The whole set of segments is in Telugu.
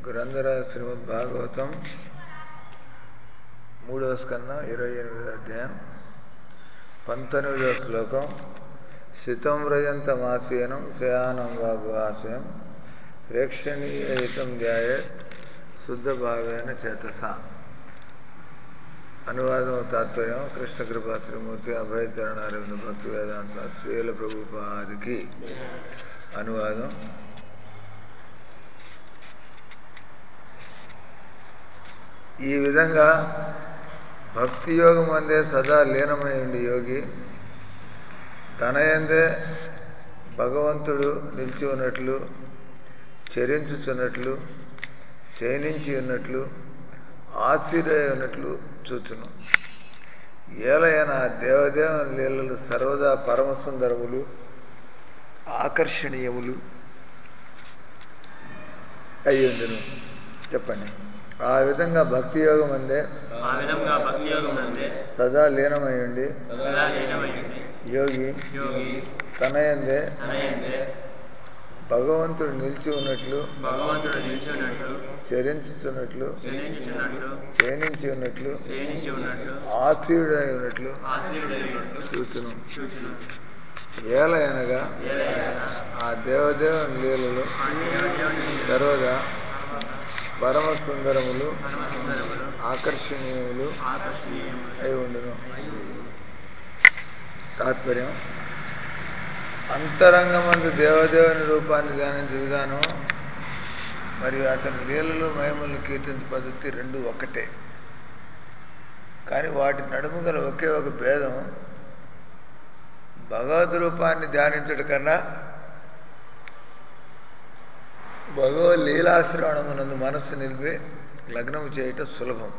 గ్రంథర శ్రీమద్ భాగవతం మూడవ స్కందం ఇరవై ఎనిమిదో అధ్యాయం పంతొమ్మిదవ శ్లోకం శితం వ్రజంత మాసేనం శయానం వాగ్వాసయం ప్రేక్షణీయహితం ధ్యాయ శుద్ధ భావేన చేతస అనువాదం తాత్పర్యం కృష్ణ కృపా త్రిమూర్తి అభయచరణ అరవింద భక్తి వేదాంత శ్రీల ప్రభుపాదికి అనువాదం ఈ విధంగా భక్తి యోగం అందే సదా లీనమై ఉండి యోగి తన ఎందే భగవంతుడు నిలిచి ఉన్నట్లు చరించుచున్నట్లు శయనించి ఉన్నట్లు ఆశ్చర్య ఉన్నట్లు చూచును ఏలైన దేవదేవుని లీలలు సర్వదా పరమసుందరములు ఆకర్షణీయములు అయ్యుండును చెప్పండి ఆ విధంగా భక్తి యోగం అందే ఆ విధంగా భక్తి యోగం నందే సదా లీనమై ఉండి సదా లీనమైంది యోగి యోగి తన ఎందే తన ఎందే భగవంతుడు నిలిచి ఉన్నట్లు భగవంతుడు నిలిచినట్లు చరించుచున్నట్లు క్షణించుచున్నట్లు క్షీణించి ఉన్నట్లు క్షీణించి ఉన్నట్లు ఆశీయుడై ఉన్నట్లు ఆశ్రయుడైనట్లు చూచును చూచును ఏలయనగా ఏలైనా ఆ దేవదేవుని లీలలు ఆ దేవదేవుని సర్వదా పరమ సుందరములు పరమసుందరములు ఆకర్షణీయములు ఆకర్షణీయములు అయి ఉండును తాత్పర్యం అంతరంగమందు దేవదేవుని రూపాన్ని ధ్యానించే విధానం మరియు అతని లీలలు మహిమలు కీర్తించే పద్ధతి రెండు ఒకటే కానీ వాటి నడుము గల ఒకే ఒక భేదం భగవద్ రూపాన్ని ధ్యానించడం కన్నా భగవద్ లీలాశ్రవణమునందు మనస్సు నిలిపి లగ్నము చేయటం సులభం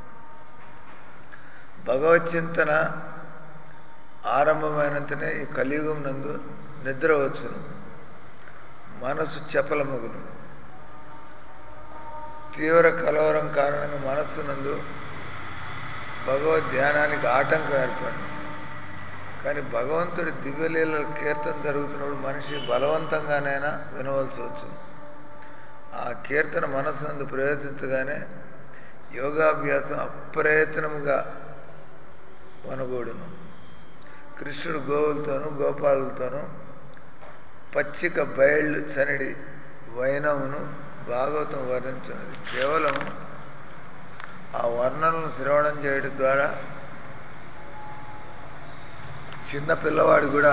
భగవత్ చింతన ఆరంభమైనంతనే ఈ కలియుగం నందు నిద్ర వచ్చును మనసు చపలమగును తీవ్ర కలవరం కారణంగా మనస్సు నందు భగవద్ ధ్యానానికి ఆటంకం ఏర్పడింది కానీ భగవంతుడి దివ్యలీల కీర్తన జరుగుతున్నప్పుడు మనిషి బలవంతంగానైనా వినవలసి వచ్చును ఆ కీర్తన మనస్సు నందు ప్రవేశించగానే యోగాభ్యాసం అప్రయత్నముగా వనగూడును కృష్ణుడు గోవులతోనూ గోపాలతోనూ పచ్చిక బయళ్ళు చనిడి వైనమును భాగవతం వర్ణించున్నది కేవలం ఆ వర్ణనను శ్రవణం చేయడం ద్వారా చిన్న పిల్లవాడు కూడా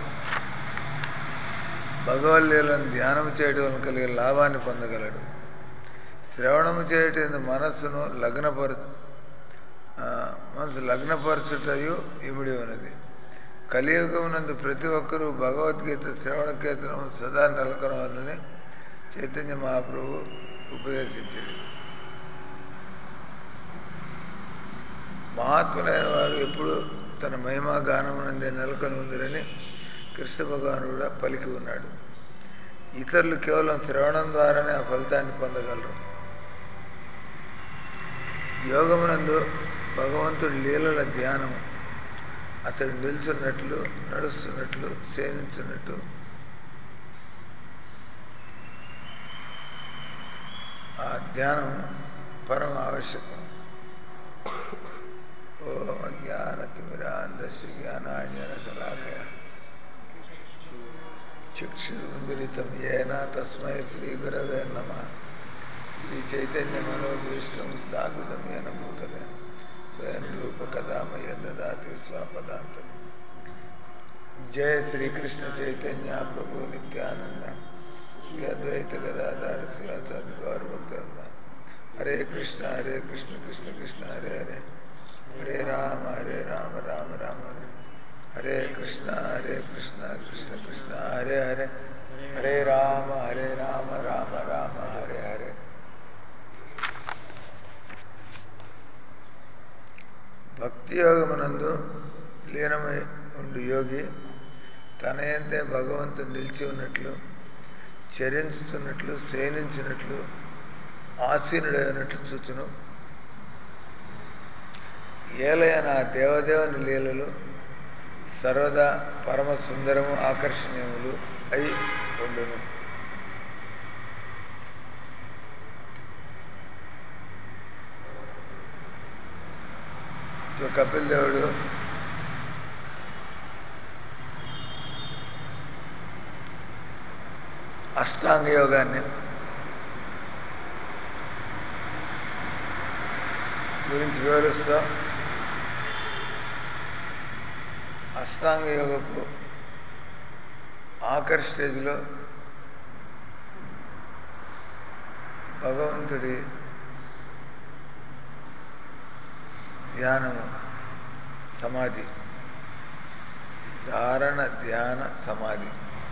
భగవద్లీలను ధ్యానం చేయడం వలన కలిగే లాభాన్ని పొందగలడు శ్రవణము చేయటం మనస్సును లగ్నపరు ఆ, మనసు లగ్నపరచుటయు ఇమిడి ఉన్నది కలియుగమునందు ప్రతి ఒక్కరూ భగవద్గీత శ్రవణ కీర్తనం సదా నెలకొనవాలని చైతన్య మహాప్రభు ఉపదేశించింది మహాత్ములైన వారు ఎప్పుడు తన మహిమా గానమునందే నెలకొని ఉందిరని కృష్ణ భగవానుడు కూడా పలికి ఉన్నాడు ఇతరులు కేవలం శ్రవణం ద్వారానే ఆ ఫలితాన్ని పొందగలరు యోగమునందు భగవంతుడి లీలల ధ్యానం అతడు నిల్చున్నట్లు నడుస్తున్నట్లు సేవించున్నట్టు ఆ ధ్యానం పరమ ఆవశ్యకం ఓం జ్ఞానతిమిరాంధస్య జ్ఞానాంజన శలాకయ చక్షురుందిరితం ఏన తస్మై శ్రీ గురవే నమ శ్రీ చైతన్య మనోభీష్టం స్థాపితం ఏన భూతలే స్వయం రూప కదామయ దదాతి స్వపదాంతం జయ శ్రీ కృష్ణ చైతన్య ప్రభు నిత్యానంద శ్రీ అద్వైత గదాధార శ్రీవాసాది గౌరభక్త హరే కృష్ణ హరే కృష్ణ కృష్ణ కృష్ణ హరే హరే హరే రామ హరే రామ రామ రామ హరే హరే కృష్ణ హరే కృష్ణ కృష్ణ కృష్ణ హరే హరే హరే రామ హరే రామ రామ రామ హరే హరే భక్తి యోగమునందు లీనమై ఉండు యోగి తన ఎంతే భగవంతుడు నిలిచి ఉన్నట్లు చరించుతున్నట్లు క్షీణించినట్లు ఆసీనుడైనట్లు చూచును ఏలైన ఆ దేవదేవుని లీలలు సర్వదా పరమ సుందరము ఆకర్షణీయములు అయి ఉండును ఇప్పుడు కపిల్ దేవుడు అష్టాంగ యోగాన్ని గురించి వివరిస్తా అష్టాంగ యోగపు ఆఖరి స్టేజ్లో భగవంతుడి ధ్యానము సమాధి ధారణ ధ్యాన సమాధి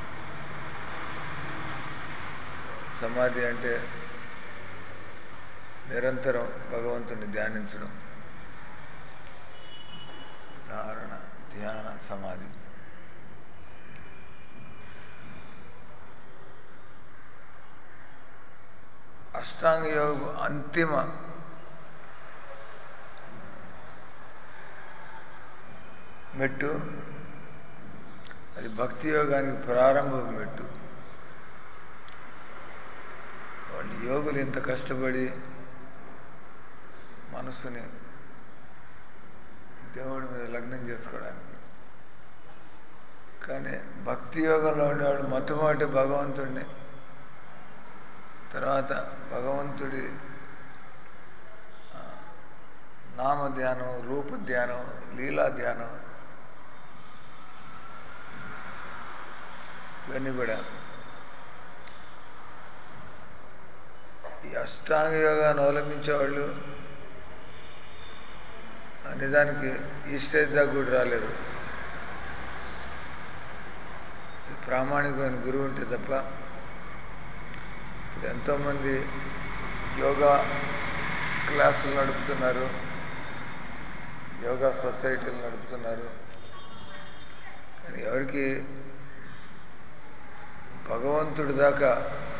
సమాధి అంటే నిరంతరం భగవంతుని ధ్యానించడం ధారణ ధ్యాన సమాధి అష్టాంగ యోగ అంతిమ మెట్టు అది భక్తి యోగానికి ప్రారంభ మెట్టు వాళ్ళు యోగులు ఇంత కష్టపడి మనస్సుని దేవుడి మీద లగ్నం చేసుకోవడానికి కానీ భక్తి యోగంలో ఉండేవాడు మొట్టమొదటి భగవంతుడిని తర్వాత భగవంతుడి ఆ, నామ ధ్యానం రూప ధ్యానం లీలా ధ్యానం ఇవన్నీ కూడా ఈ అష్టాంగ యోగాన్ని అవలంబించేవాళ్ళు ఆ నిజానికి ఈ స్టేజ్ దాకా కూడా రాలేరు ఈ ప్రామాణికమైన గురువు ఉంటే తప్ప ఇప్పుడు ఎంతోమంది యోగా క్లాసులు నడుపుతున్నారు యోగా సొసైటీలు నడుపుతున్నారు కానీ ఎవరికి భగవంతుడి దాకా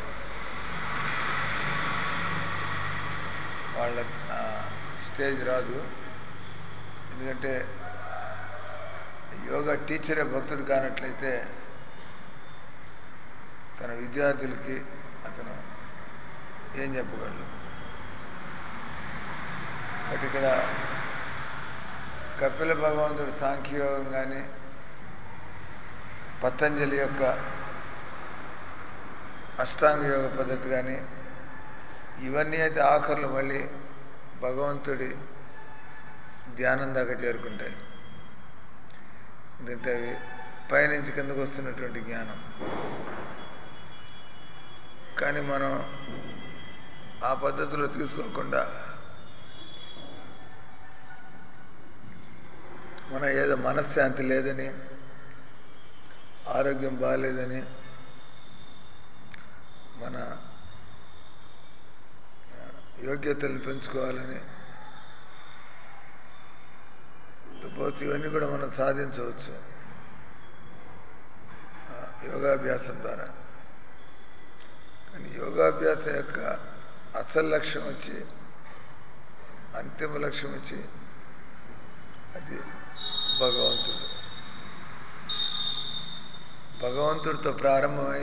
వాళ్ళ ఆ, స్టేజ్ రాదు ఎందుకంటే యోగా టీచరే భక్తుడు కానట్లయితే తన విద్యార్థులకి అతను ఏం చెప్పగలడు బట్ ఇక్కడ కపిల భగవంతుడు సాంఖ్యయోగం కానీ పతంజలి యొక్క అష్టాంగ యోగ పద్ధతి కానీ ఇవన్నీ అయితే ఆఖరులు మళ్ళీ భగవంతుడి ధ్యానం దాకా చేరుకుంటాయి ఎందుకంటే అవి పైనుంచి కిందకు వస్తున్నటువంటి జ్ఞానం కానీ మనం ఆ పద్ధతిలో తీసుకోకుండా మన ఏదో మనశ్శాంతి లేదని ఆరోగ్యం బాగాలేదని మన ఆ, యోగ్యతలు పెంచుకోవాలని పోతే ఇవన్నీ కూడా మనం సాధించవచ్చు ఆ, యోగాభ్యాసం ద్వారా కానీ యోగాభ్యాసం యొక్క అసలు లక్ష్యం వచ్చి అంతిమ లక్ష్యం వచ్చి అది భగవంతుడు భగవంతుడితో ప్రారంభమై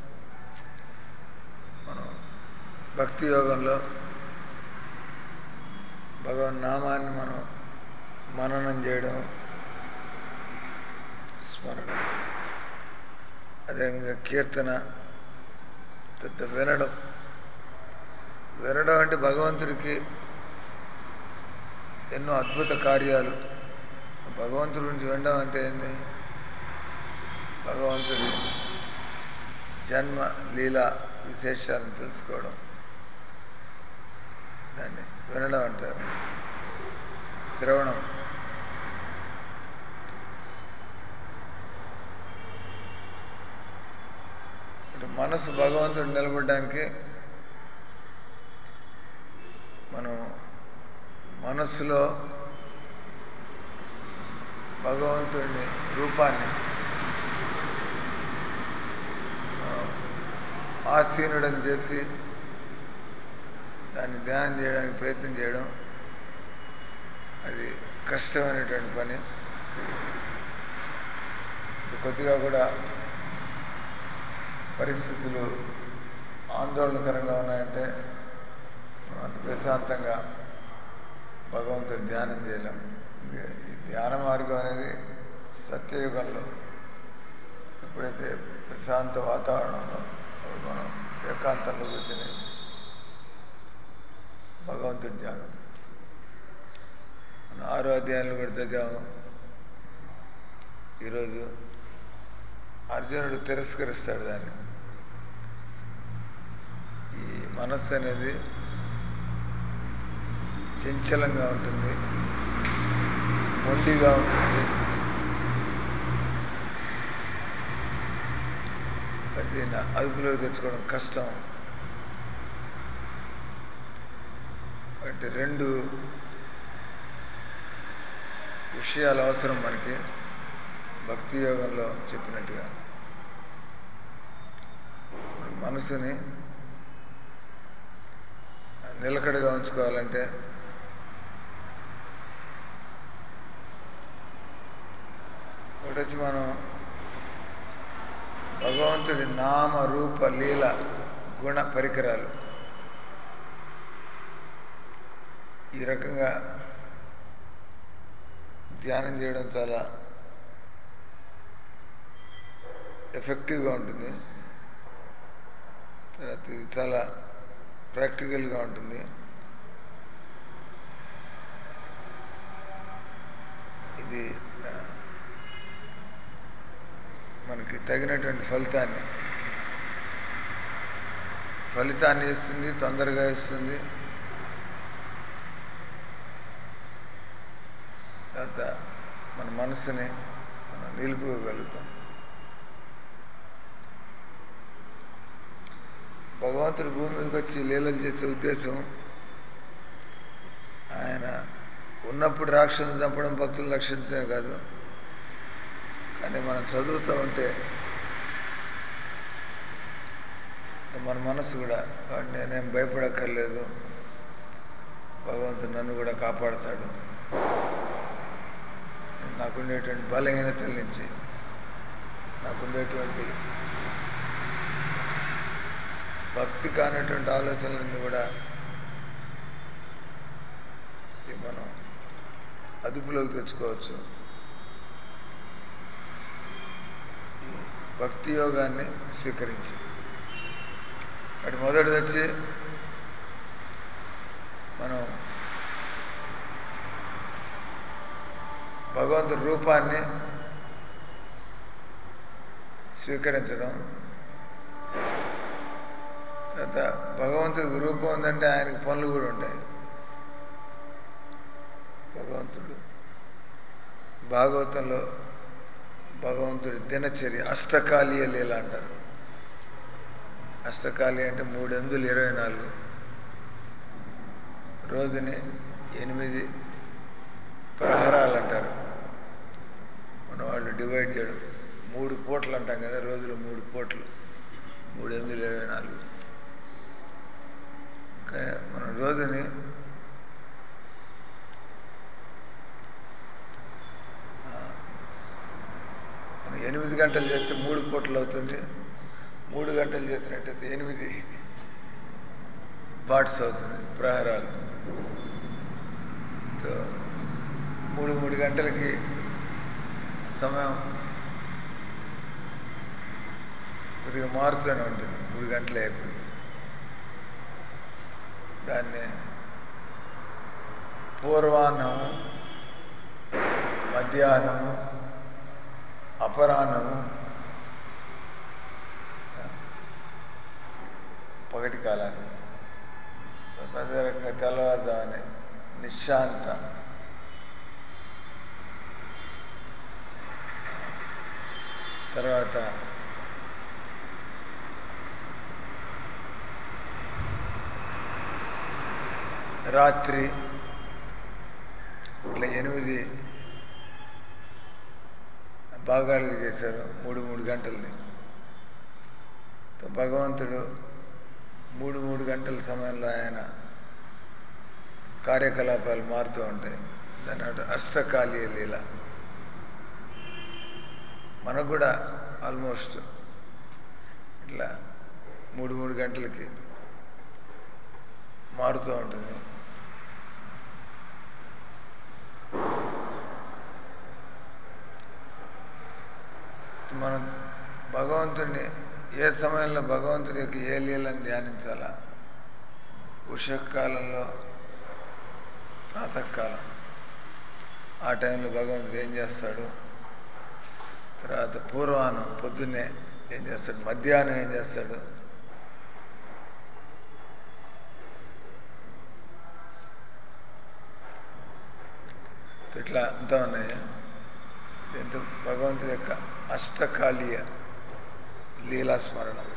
మనం భక్తి యోగంలో భగవన్ నామాన్ని మనం మననం చేయడం స్మరణ అదేవిధంగా కీర్తన తర్వాత వినడం వినడం అంటే భగవంతుడికి ఎన్నో అద్భుత కార్యాలు భగవంతుడి గురించి వినడం అంటే ఏంది భగవంతుడి జన్మ లీల విశేషాలను తెలుసుకోవడం దాన్ని వినడం అంటారు శ్రవణం అంటే మనసు భగవంతుడు నిలబడడానికి మనం మనస్సులో భగవంతుడిని రూపాన్ని ఆ, ఆసీనుడని చేసి దాన్ని ధ్యానం చేయడానికి ప్రయత్నం చేయడం అది కష్టమైనటువంటి పని ఇప్పుడు కొద్దిగా కూడా పరిస్థితులు ఆందోళనకరంగా ఉన్నాయంటే మనం అంత ప్రశాంతంగా భగవంతుడి ధ్యానం చేయలేం ఇది ఈ ధ్యాన మార్గం అనేది సత్యయుగంలో ఎప్పుడైతే ప్రశాంత వాతావరణంలో అప్పుడు మనం ఏకాంతంలో కూర్చొని భగవంతుడి ధ్యానం మనం ఆరో అధ్యాయంలో కూడా చదివాము ఈరోజు అర్జునుడు తిరస్కరిస్తాడు దాన్ని ఈ మనస్సు అనేది చంచలంగా ఉంటుంది మొండిగా ఉంటుంది దీన్ని అదుపులోకి తెచ్చుకోవడం కష్టం అంటే రెండు విషయాలు అవసరం మనకి భక్తి యోగంలో చెప్పినట్టుగా ఇప్పుడు మనసుని నిలకడగా ఉంచుకోవాలంటే ఒకటి వచ్చి మనం భగవంతుడి నామ రూప లీల గుణ పరికరాలు ఈ రకంగా ధ్యానం చేయడం చాలా ఎఫెక్టివ్గా ఉంటుంది తర్వాత ఇది చాలా ప్రాక్టికల్గా ఉంటుంది ఇది ఆ, మనకి తగినటువంటి ఫలితాన్ని ఫలితాన్ని ఇస్తుంది తొందరగా ఇస్తుంది తర్వాత మన మనసుని మనం నిలుపుకోగలుగుతాం భగవంతుడు భూమి మీదకి వచ్చి లీలలు చేసే ఉద్దేశం ఆయన ఉన్నప్పుడు రాక్షసుని చంపడం భక్తులను రక్షించడమే కాదు కానీ మనం చదువుతూ ఉంటే మన మనసు కూడా "వాడు నేనేం భయపడక్కర్లేదు భగవంతుడు నన్ను కూడా కాపాడుతాడు నాకుండేటువంటి బలహీనతల నుంచి నాకుండేటువంటి భక్తి కానటువంటి ఆలోచనలన్నీ కూడా ఇవి మనం అదుపులోకి తెచ్చుకోవచ్చు ఈ భక్తి యోగాన్ని స్వీకరించి అటు మొదటిది వచ్చి మనం భగవంతుడి రూపాన్ని స్వీకరించడం తర్వాత భగవంతుడికి రూపం ఉందంటే ఆయనకి పనులు కూడా ఉంటాయి భగవంతుడు భాగవతంలో భగవంతుడి దినచర్య అష్టకాలీయ లీల అంటారు అష్టకాలి అంటే మూడు ఎనిమిదిలు ఇరవై నాలుగు రోజుని ఎనిమిది ప్రహరాలు అంటారు మన వాళ్ళు డివైడ్ చేయడం మూడు పూటలు అంటాం కదా రోజులు మూడు పూటలు మూడు ఎనిమిది ఇరవై నాలుగు ఇంకా మనం రోజుని ఆ, మనం ఎనిమిది గంటలు చేస్తే మూడు పూటలు అవుతుంది మూడు గంటలు చేసినట్టయితే ఎనిమిది పార్ట్స్ అవుతుంది ప్రహారాలు సో, మూడు మూడు గంటలకి సమయం కొద్దిగా మారుతూనే ఉంటుంది మూడు గంటలే అయిపోయింది దాన్ని పూర్వాహ్నము మధ్యాహ్నము అపరాహ్నము పగటి కాలాన్ని అదే రకంగా తెల్లవారుదామని నిశాంత తర్వాత రాత్రి ఇట్లా ఎనిమిది భాగాలుగా చేశారు మూడు మూడు గంటల్ని తో భగవంతుడు మూడు మూడు గంటల సమయంలో ఆయన కార్యకలాపాలు మారుతూ ఉంటాయి దాని అటు అష్టకాలీయ లీల మనకు కూడా ఆల్మోస్ట్ ఇట్లా మూడు మూడు గంటలకి మారుతూ ఉంటుంది భగవంతుడిని ఏ సమయంలో భగవంతుడి యొక్క ఏ లీలను ధ్యానించాలా ఉషకాలంలో ప్రాతకాలం ఆ టైంలో భగవంతుడు ఏం చేస్తాడు తర్వాత పూర్వానం పొద్దున్నే ఏం చేస్తాడు మధ్యాహ్నం ఏం చేస్తాడు ఇట్లా అంతా ఉన్నాయి దీంతో భగవంతుడి యొక్క అష్టకాలీయ లీలాస్మరణం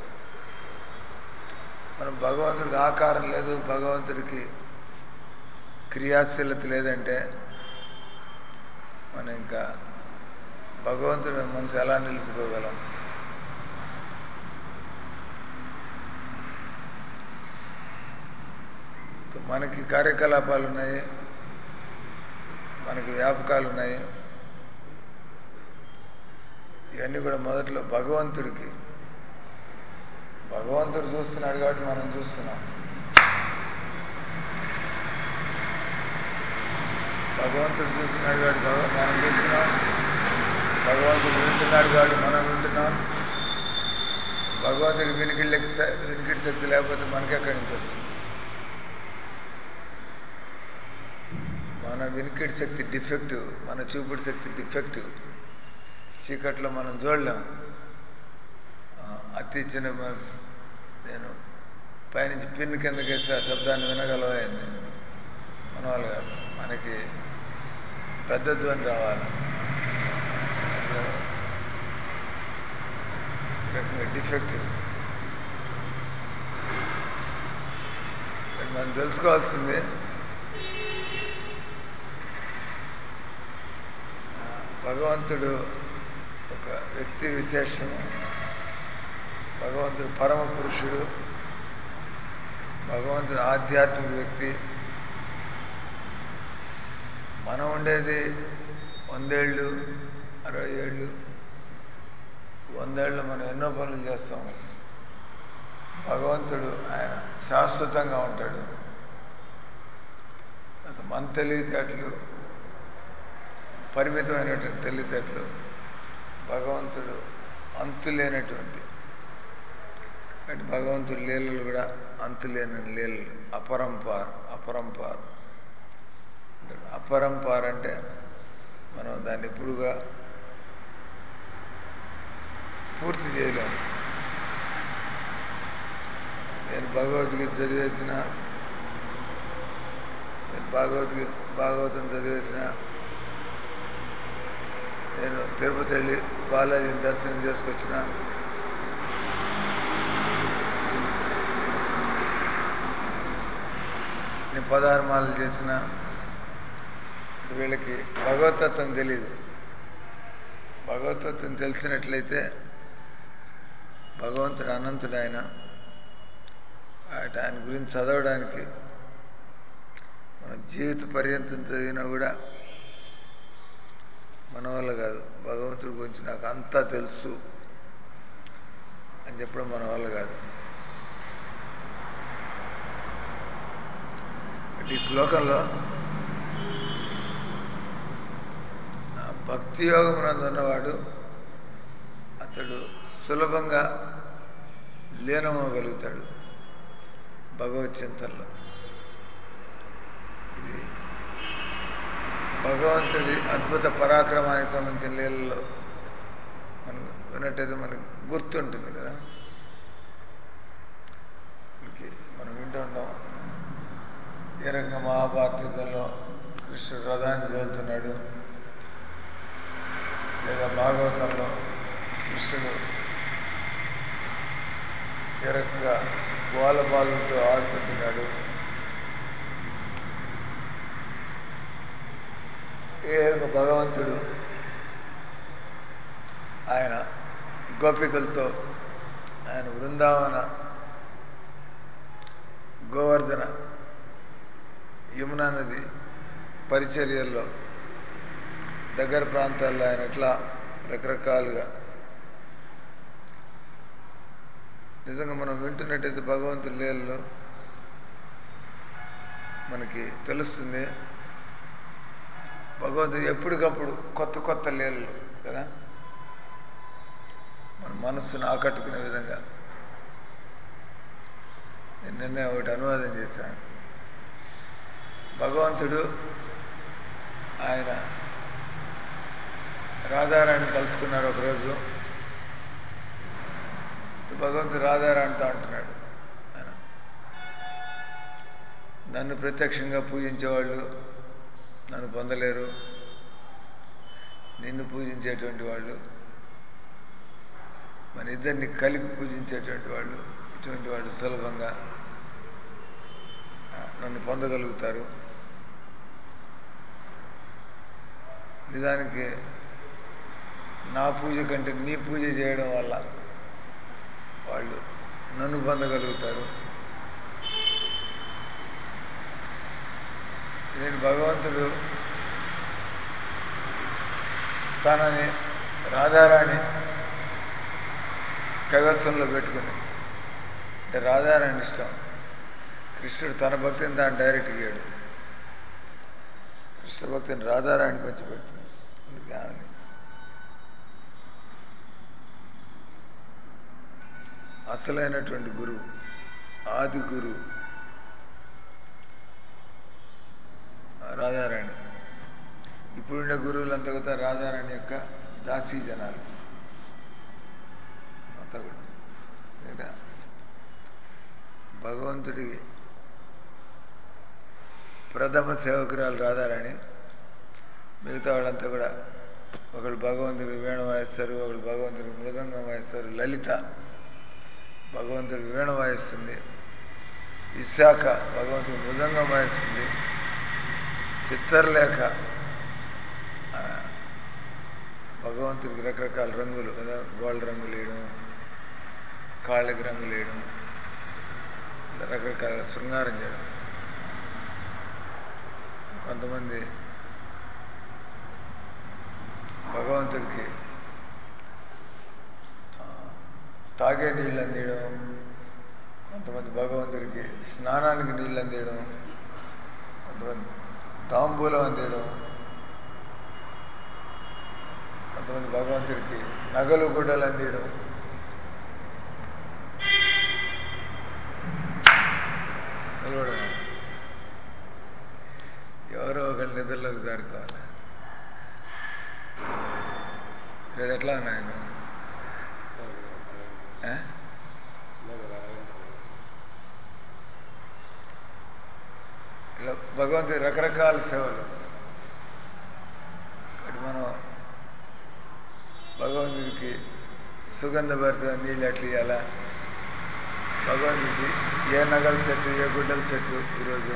మనం భగవంతుడికి ఆకారం లేదు భగవంతుడికి క్రియాశీలత లేదంటే మనం ఇంకా భగవంతుడి మనసు ఎలా నిలుపుకోగలం మనకి కార్యకలాపాలు ఉన్నాయి మనకి వ్యాపకాలు ఉన్నాయి ఇవన్నీ కూడా మొదట్లో భగవంతుడికి భగవంతుడు చూస్తున్నాడు కాబట్టి మనం చూస్తున్నాం భగవంతుడు చూస్తున్నాడు కాబట్టి భగ- మనం చూస్తున్నాం భగవంతుడు వింటున్నాడు కాబట్టి మనం వింటున్నాం భగవంతుడికి వినికిడి వినికిడి శక్తి లేకపోతే మనకెక్కడి నుంచి వస్తుంది మన వినికిడి శక్తి డిఫెక్టివ్ మన చూపుడు శక్తి డిఫెక్టివ్ చీకట్లో మనం చూడలేం ఆ, అతి చిన్న మ- నేను పైనుంచి పిన్ కిందకి వేస్తే ఆ శబ్దాన్ని వినగలవైంది మన వాళ్ళు కాదు మనకి పెద్ద ధ్వని రావాలి డిఫెక్టివ్ మనం తెలుసుకోవాల్సింది ఆ, భగవంతుడు ఒక వ్యక్తి విశేషము భగవంతుడు పరమ పురుషుడు భగవంతుడు ఆధ్యాత్మిక వ్యక్తి మనం ఉండేది వందేళ్ళు అరవై ఏళ్ళు వందేళ్ళు మనం ఎన్నో పనులు చేస్తాం భగవంతుడు ఆయన శాశ్వతంగా ఉంటాడు అది మన తెలివితేటలు పరిమితమైనటువంటి తెలివితేటలు భగవంతుడు అంతులేనటువంటి అంటే భగవంతుడి లీలలు కూడా అంతులేని లీలలు అపరంపార్ అపరంపార్ అంటే అపరంపార్ అంటే మనం దాన్ని ఎప్పుడుగా పూర్తి చేయలేము నేను భగవద్గీత చదివేసిన నేను భగవద్గీత భాగవతం చదివేసిన నేను తిరుపతి వెళ్ళి బాలాజీని దర్శనం చేసుకొచ్చిన నేను పదహారు మాలలు చేసిన వీళ్ళకి భగవతత్వం తెలియదు భగవతత్వం తెలిసినట్లయితే భగవంతుడు అనంతుడు ఆయన ఆయన ఆయన గురించి చదవడానికి మన జీవిత పర్యంతం చదివినా కూడా మన వల్ల కాదు భగవంతుడి గురించి నాకు అంతా తెలుసు అని చెప్పడం మన వల్ల కాదు అంటే ఈ శ్లోకంలో ఆ భక్తి యోగం ఉన్నవాడు అతడు సులభంగా లీనమవగలుగుతాడు భగవత్ చింతనలో ఇది భగవంతుడి అద్భుత పరాక్రమానికి సంబంధించిన లీలలో మనం విన్నట్టయితే మనకి గుర్తుంటుంది కదా మనకి మనం వింటూ ఉంటాం ఏ రకంగా మహాభారత యుద్ధంలో కృష్ణుడు రథాన్ని జోలుతున్నాడు లేదా భాగవతంలో కృష్ణుడు ఏ రకంగా గోల బాలులతో ఆడుకుంటున్నాడు ఏ ఒక భగవంతుడు ఆయన గోపికలతో ఆయన బృందావన గోవర్ధన యమునా నది పరిచర్యల్లో దగ్గర ప్రాంతాల్లో ఆయన ఎట్లా రకరకాలుగా నిజంగా మనం వింటున్నట్టయితే భగవంతుడి లీలలో మనకి తెలుస్తుంది భగవంతుడు ఎప్పటికప్పుడు కొత్త కొత్త లీలలు కదా మన మనస్సును ఆకట్టుకునే విధంగా నేను నిన్నే ఒకటి అనువాదం చేశాను భగవంతుడు ఆయన రాధారాణి కలుసుకున్నాడు ఒకరోజు భగవంతుడు రాధారాణితో అంటున్నాడు ఆయన నన్ను ప్రత్యక్షంగా పూజించేవాళ్ళు నన్ను పొందలేరు నిన్ను పూజించేటువంటి వాళ్ళు మన ఇద్దరిని కలిపి పూజించేటువంటి వాళ్ళు ఇటువంటి వాళ్ళు సులభంగా ఆ, నన్ను పొందగలుగుతారు నిజానికి నా పూజ కంటే నీ పూజ చేయడం వల్ల వాళ్ళు నన్ను పొందగలుగుతారు నేను భగవంతుడు తనని రాధారాణి కైవత్సంలో పెట్టుకుని అంటే రాధారాణి ఇష్టం కృష్ణుడు తన భక్తిని తాను డైరెక్ట్ ఇయ్యాడు కృష్ణ భక్తిని రాధారాణి పంచి పెడుతుంది అందుకే ఆమెని అసలైనటువంటి గురువు ఆది గురువు రాధారాణి ఇప్పుడుండే గురువులంతా కూడా రాధారాణి యొక్క దాసీ జనాలు అంతా కూడా లేదా భగవంతుడి ప్రథమ సేవకురాలు రాధారాణి మిగతా వాళ్ళంతా కూడా ఒకళ్ళు భగవంతుడికి వీణ వాయిస్తారు ఒకళ్ళు భగవంతుడికి మృదంగం వాయిస్తారు లలిత భగవంతుడికి వీణ వాయిస్తుంది విశాఖ భగవంతుడి మృదంగం వాయిస్తుంది చిత్రలేఖ ఆ, భగవంతుడికి రకరకాల రంగులు కదా గోల్డ్ రంగులు వేయడం కాళ్ళకి రంగులు వేయడం ఇలా రకరకాల శృంగారం చేయడం కొంతమంది భగవంతుడికి ఆ, తాగే నీళ్ళు అందియడం కొంతమంది భగవంతుడికి స్నానానికి నీళ్ళు అందియడం కొంతమంది తాంబూలం అందియడం కొంతమంది భగవంతుడికి నగలు గుడ్డలు అందియడం నిలబడడం. ఎవరో ఒకళ్ళు నిద్రలోకి జారుకోవాలి ఈరోజు ఎట్లా ఉన్నాయి ఆ? ఇలా భగవంతుడి రకరకాల సేవలు ఇక్కడ మనం భగవంతుడికి సుగంధ భరిత నీళ్ళు ఎట్లా ఇవ్వాలా భగవంతుడికి ఏ నగల చెట్టు ఏ గుడ్డల చెట్టు ఈరోజు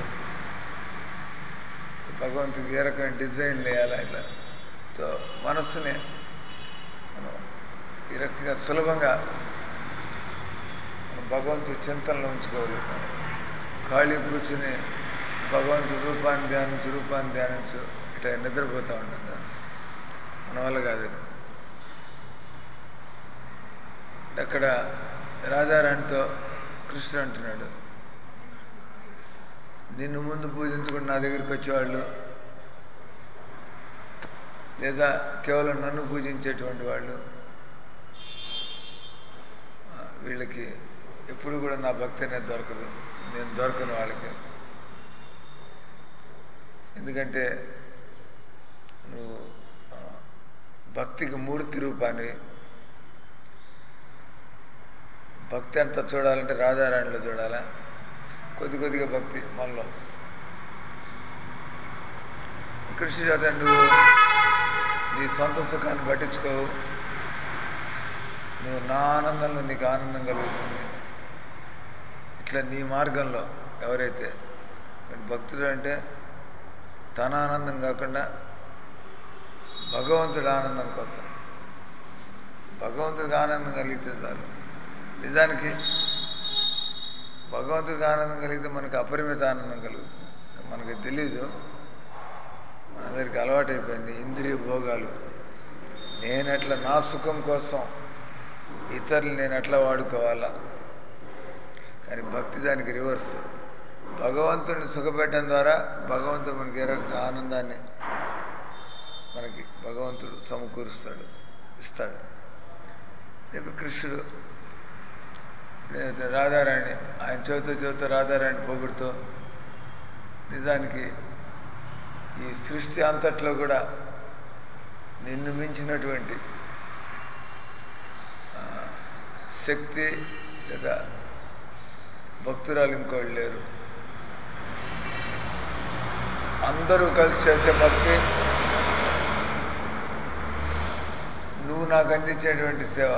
భగవంతుడికి ఏ రకమైన డిజైన్లు వేయాలా ఇట్లా సో మనస్సుని మనం ఈ రకంగా సులభంగా మనం భగవంతుడి చింతనలో ఉంచుకోగలుగుతాం ఖాళీ కూర్చుని భగవంతుడి రూపాన్ని ధ్యానించు రూపాన్ని ధ్యానించు ఇట్లా నిద్రపోతూ ఉంటుంది మన వల్ల కాదు అది. అక్కడ రాధారాణితో కృష్ణుడు అంటున్నాడు నిన్ను ముందు పూజించుకుని నా దగ్గరికి వచ్చేవాళ్ళు లేదా కేవలం నన్ను పూజించేటువంటి వాళ్ళు ఆ, వీళ్ళకి ఎప్పుడు కూడా నా భక్తి అనేది దొరకదు నేను దొరకను వాళ్ళకి ఎందుకంటే నువ్వు ఆ, భక్తికి మూర్తి రూపాన్ని భక్తి అంతా చూడాలంటే రాధారాణిలో చూడాలా కొద్ది కొద్దిగా భక్తి మనలో కృష్ణుడు చేత నువ్వు నీ సొంత సుఖాన్ని పట్టించుకోవు నువ్వు నా ఆనందంలో నీకు ఆనందం కలుగుతుంది ఇట్లా నీ మార్గంలో ఎవరైతే మరి భక్తుడు అంటే తన ఆనందం కాకుండా భగవంతుడి ఆనందం కోసం భగవంతుడికి ఆనందం కలిగితే చాలు నిజానికి భగవంతుడికి ఆనందం కలిగితే మనకు అపరిమిత ఆనందం కలుగుతుంది మనకి తెలీదు మనందరికి అలవాటైపోయింది ఇంద్రియ భోగాలు నేను ఎట్లా నా సుఖం కోసం ఇతరులు నేను ఎట్లా వాడుకోవాలా కానీ భక్తి దానికి రివర్స్ భగవంతుడిని సుఖపెట్టడం ద్వారా భగవంతుడు మనకి ఏ రకంగా ఆనందాన్ని మనకి భగవంతుడు సమకూరుస్తాడు ఇస్తాడు రేపు కృష్ణుడు లేదా రాధారాణి ఆయన చదువుతూ చదువుతూ రాధారాణి పొగుడుతూ నిజానికి ఈ సృష్టి అంతట్లో కూడా నిన్ను మించినటువంటి ఆ, శక్తి లేదా భక్తురాలు ఇంకోళ్ళు లేరు అందరూ కలిసి చేసే భక్తి నువ్వు నాకు అందించేటువంటి సేవ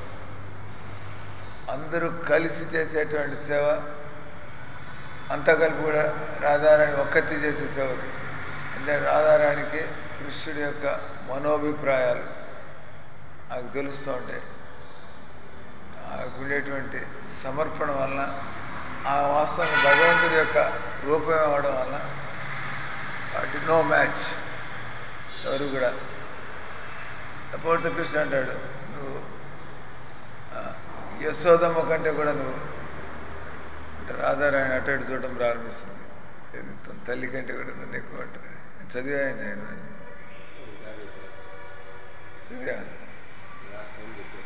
అందరూ కలిసి చేసేటువంటి సేవ అంతా కలిపి కూడా రాధారాణి ఒక్కతి చేసే సేవకి అంటే రాధారాణికి కృష్ణుడి యొక్క మనోభిప్రాయాలు నాకు తెలుస్తూ ఉంటాయి ఆకు ఉండేటువంటి సమర్పణ వలన ఆ వాస్తవం భగవంతుడి యొక్క రూపం అవడం వలన వాటి నో మ్యాచ్ ఎవరు కూడా పూర్తి కృష్ణ అంటాడు నువ్వు ఆ, యశోదమ్మ కంటే కూడా నువ్వు అంటే రాధారాయణ అటు ఇటు చూడటం ప్రారంభిస్తుంది ఇది తన తల్లి కంటే కూడా నన్ను ఎక్కువ అంటాడు చదివాను నేను ఒకసారి చెప్పారు చదివా లాస్ట్ టైం చెప్పారు